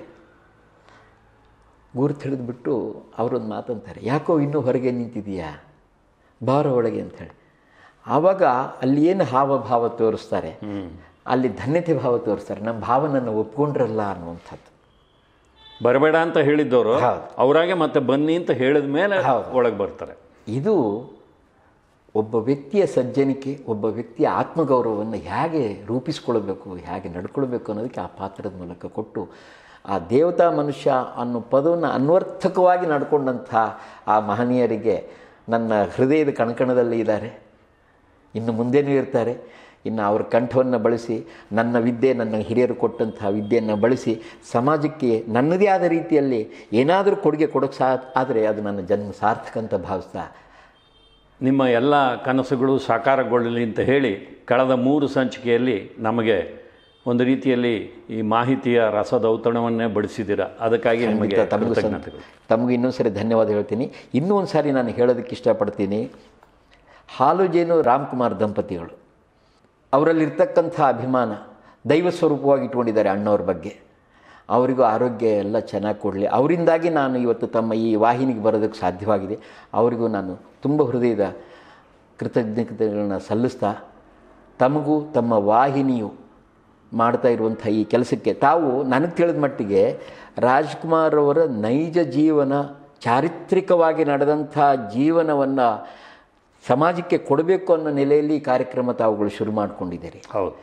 S3: ಗುರ್ತು ಹಿಡಿದ್ಬಿಟ್ಟು ಅವರೊಂದು ಮಾತಂತಾರೆ ಯಾಕೋ ಇನ್ನೂ ಹೊರಗೆ ನಿಂತಿದೀಯಾ ಬಾರ ಒಳಗೆ ಅಂಥೇಳಿ ಆವಾಗ ಅಲ್ಲಿ ಏನು ಹಾವಭಾವ ತೋರಿಸ್ತಾರೆ ಅಲ್ಲಿ ಧನ್ಯತೆ ಭಾವ ತೋರಿಸ್ತಾರೆ ನಮ್ಮ ಭಾವನನ್ನು ಒಪ್ಕೊಂಡ್ರಲ್ಲ ಅನ್ನುವಂಥದ್ದು
S2: ಬರಬೇಡ ಅಂತ ಹೇಳಿದ್ದವರು
S3: ಹೌದು.
S2: ಅವರಾಗೆ ಮತ್ತೆ ಬನ್ನಿ ಅಂತ ಹೇಳಿದ ಮೇಲೆ
S3: ಹೌದು.
S2: ಒಳಗೆ ಬರ್ತಾರೆ
S3: ಇದು ಒಬ್ಬ ವ್ಯಕ್ತಿಯ ಸಜ್ಜನಿಕೆ ಒಬ್ಬ ವ್ಯಕ್ತಿಯ ಆತ್ಮಗೌರವವನ್ನು ಹೇಗೆ ರೂಪಿಸ್ಕೊಳ್ಬೇಕು ಹೇಗೆ ನಡ್ಕೊಳ್ಬೇಕು ಅನ್ನೋದಕ್ಕೆ ಆ ಪಾತ್ರದ ಮೂಲಕ ಕೊಟ್ಟು ಆ ದೇವತಾ ಮನುಷ್ಯ ಅನ್ನೋ ಪದವನ್ನು ಅನ್ವರ್ಥಕವಾಗಿ ನಡ್ಕೊಂಡಂಥ ಆ ಮಹನೀಯರಿಗೆ ನನ್ನ ಹೃದಯದ ಕಣಕಣದಲ್ಲಿ ಇದ್ದಾರೆ ಇನ್ನು ಮುಂದೆನೂ ಇರ್ತಾರೆ ಇನ್ನು ಅವ್ರ ಕಂಠವನ್ನು ಬಳಸಿ ನನ್ನ ವಿದ್ಯೆ ನನ್ನ ಹಿರಿಯರು ಕೊಟ್ಟಂತಹ ವಿದ್ಯೆಯನ್ನು ಬಳಸಿ ಸಮಾಜಕ್ಕೆ ನನ್ನದೇ ಆದ ರೀತಿಯಲ್ಲಿ ಏನಾದರೂ ಕೊಡುಗೆ ಕೊಡೋಕ್ಕೆ ಸಾ ಆದರೆ ಅದು ನನ್ನ ಜನ್ಮ ಸಾರ್ಥಕ ಅಂತ ಭಾವಿಸ್ತಾ
S2: ನಿಮ್ಮ ಎಲ್ಲ ಕನಸುಗಳು ಸಾಕಾರಗೊಳ್ಳಲಿ ಅಂತ ಹೇಳಿ ಕಳೆದ ಮೂರು ಸಂಚಿಕೆಯಲ್ಲಿ ನಮಗೆ ಒಂದು ರೀತಿಯಲ್ಲಿ ಈ ಮಾಹಿತಿಯ ರಸದೌತಣವನ್ನೇ ಬಡಿಸಿದ್ದೀರಾ ಅದಕ್ಕಾಗಿ ನಿಮಗೆ
S3: ಖಂಡಿತ ತಮಗೂ ಸಂ-
S2: ಕೃತಜ್ಞತೆಗಳು
S3: ತಮಗೂ ಇನ್ನೊಂದು ಸರಿ ಧನ್ಯವಾದ ಹೇಳ್ತೀನಿ ಇನ್ನೂ ಒಂದು ಸಾರಿ ನಾನು ಹೇಳೋದಕ್ಕೆ ಇಷ್ಟಪಡ್ತೀನಿ ಹಾಲು ಜೇನು ರಾಮ್ಕುಮಾರ್ ದಂಪತಿಗಳು ಅವರಲ್ಲಿರ್ತಕ್ಕಂಥ ಅಭಿಮಾನ ದೈವ ಸ್ವರೂಪವಾಗಿ ಇಟ್ಕೊಂಡಿದ್ದಾರೆ ಅಣ್ಣವ್ರ ಬಗ್ಗೆ ಅವರಿಗೂ ಆರೋಗ್ಯ ಎಲ್ಲ ಚೆನ್ನಾಗಿ ಕೊಡಲಿ ಅವರಿಂದಾಗಿ ನಾನು ಇವತ್ತು ತಮ್ಮ ಈ ವಾಹಿನಿಗೆ ಬರೋದಕ್ಕೆ ಸಾಧ್ಯವಾಗಿದೆ ಅವರಿಗೂ ನಾನು ತುಂಬ ಹೃದಯದ ಕೃತಜ್ಞತೆಗಳನ್ನ ಸಲ್ಲಿಸ್ತಾ ತಮಗೂ ತಮ್ಮ ವಾಹಿನಿಯು ಮಾಡ್ತಾ ಇರುವಂಥ ಈ ಕೆಲಸಕ್ಕೆ ತಾವು ನನಗೆ ತಿಳಿದ ಮಟ್ಟಿಗೆ ರಾಜ್ಕುಮಾರ್ ಅವರ ನೈಜ ಜೀವನ ಚಾರಿತ್ರಿಕವಾಗಿ ನಡೆದಂಥ ಜೀವನವನ್ನು ಸಮಾಜಕ್ಕೆ ಕೊಡಬೇಕು ಅನ್ನೋ ನೆಲೆಯಲ್ಲಿ ಈ ಕಾರ್ಯಕ್ರಮ ತಾವುಗಳು ಶುರು ಮಾಡಿಕೊಂಡಿದ್ದೀರಿ
S2: ಹೌದು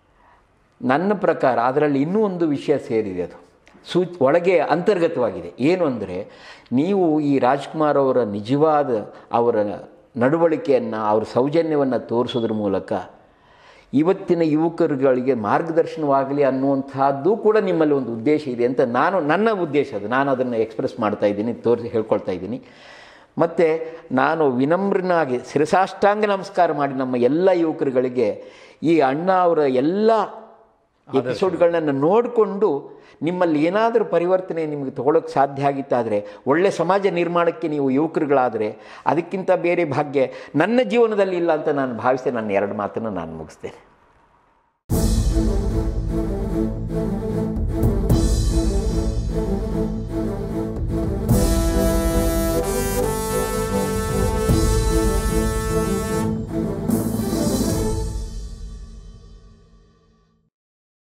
S3: ನನ್ನ ಪ್ರಕಾರ ಅದರಲ್ಲಿ ಇನ್ನೂ ಒಂದು ವಿಷಯ ಸೇರಿದೆ ಅದು ಸೂ ಒಳಗೆ ಅಂತರ್ಗತವಾಗಿದೆ ಏನು ಅಂದರೆ ನೀವು ಈ ರಾಜ್ಕುಮಾರ್ ಅವರ ನಿಜವಾದ ಅವರ ನಡವಳಿಕೆಯನ್ನು ಅವ್ರ ಸೌಜನ್ಯವನ್ನು ತೋರಿಸೋದ್ರ ಮೂಲಕ ಇವತ್ತಿನ ಯುವಕರುಗಳಿಗೆ ಮಾರ್ಗದರ್ಶನವಾಗಲಿ ಅನ್ನುವಂಥದ್ದು ಕೂಡ ನಿಮ್ಮಲ್ಲಿ ಒಂದು ಉದ್ದೇಶ ಇದೆ ಅಂತ ನಾನು ನನ್ನ ಉದ್ದೇಶ ಅದು ನಾನು ಅದನ್ನು ಎಕ್ಸ್ಪ್ರೆಸ್ ಮಾಡ್ತಾ ಇದ್ದೀನಿ ತೋರಿಸಿ ಹೇಳ್ಕೊಳ್ತಾ ಇದ್ದೀನಿ ಮತ್ತು ನಾನು ವಿನಮ್ರನಾಗಿ ಶಿರಸಾಷ್ಟಾಂಗ ನಮಸ್ಕಾರ ಮಾಡಿ ನಮ್ಮ ಎಲ್ಲ ಯುವಕರುಗಳಿಗೆ ಈ ಅಣ್ಣ ಅವರ ಎಲ್ಲ ಎಪಿಸೋಡ್ಗಳನ್ನ ನೋಡಿಕೊಂಡು ನಿಮ್ಮಲ್ಲಿ ಏನಾದರೂ ಪರಿವರ್ತನೆ ನಿಮಗೆ ತಗೊಳ್ಳೋಕ್ಕೆ ಸಾಧ್ಯ ಆಗಿತ್ತಾದರೆ ಒಳ್ಳೆ ಸಮಾಜ ನಿರ್ಮಾಣಕ್ಕೆ ನೀವು ಯುವಕರುಗಳಾದರೆ ಅದಕ್ಕಿಂತ ಬೇರೆ ಭಾಗ್ಯ ನನ್ನ ಜೀವನದಲ್ಲಿ ಇಲ್ಲ ಅಂತ ನಾನು ಭಾವಿಸಿ ನನ್ನ ಎರಡು ಮಾತನ್ನು ನಾನು ಮುಗಿಸ್ತೇನೆ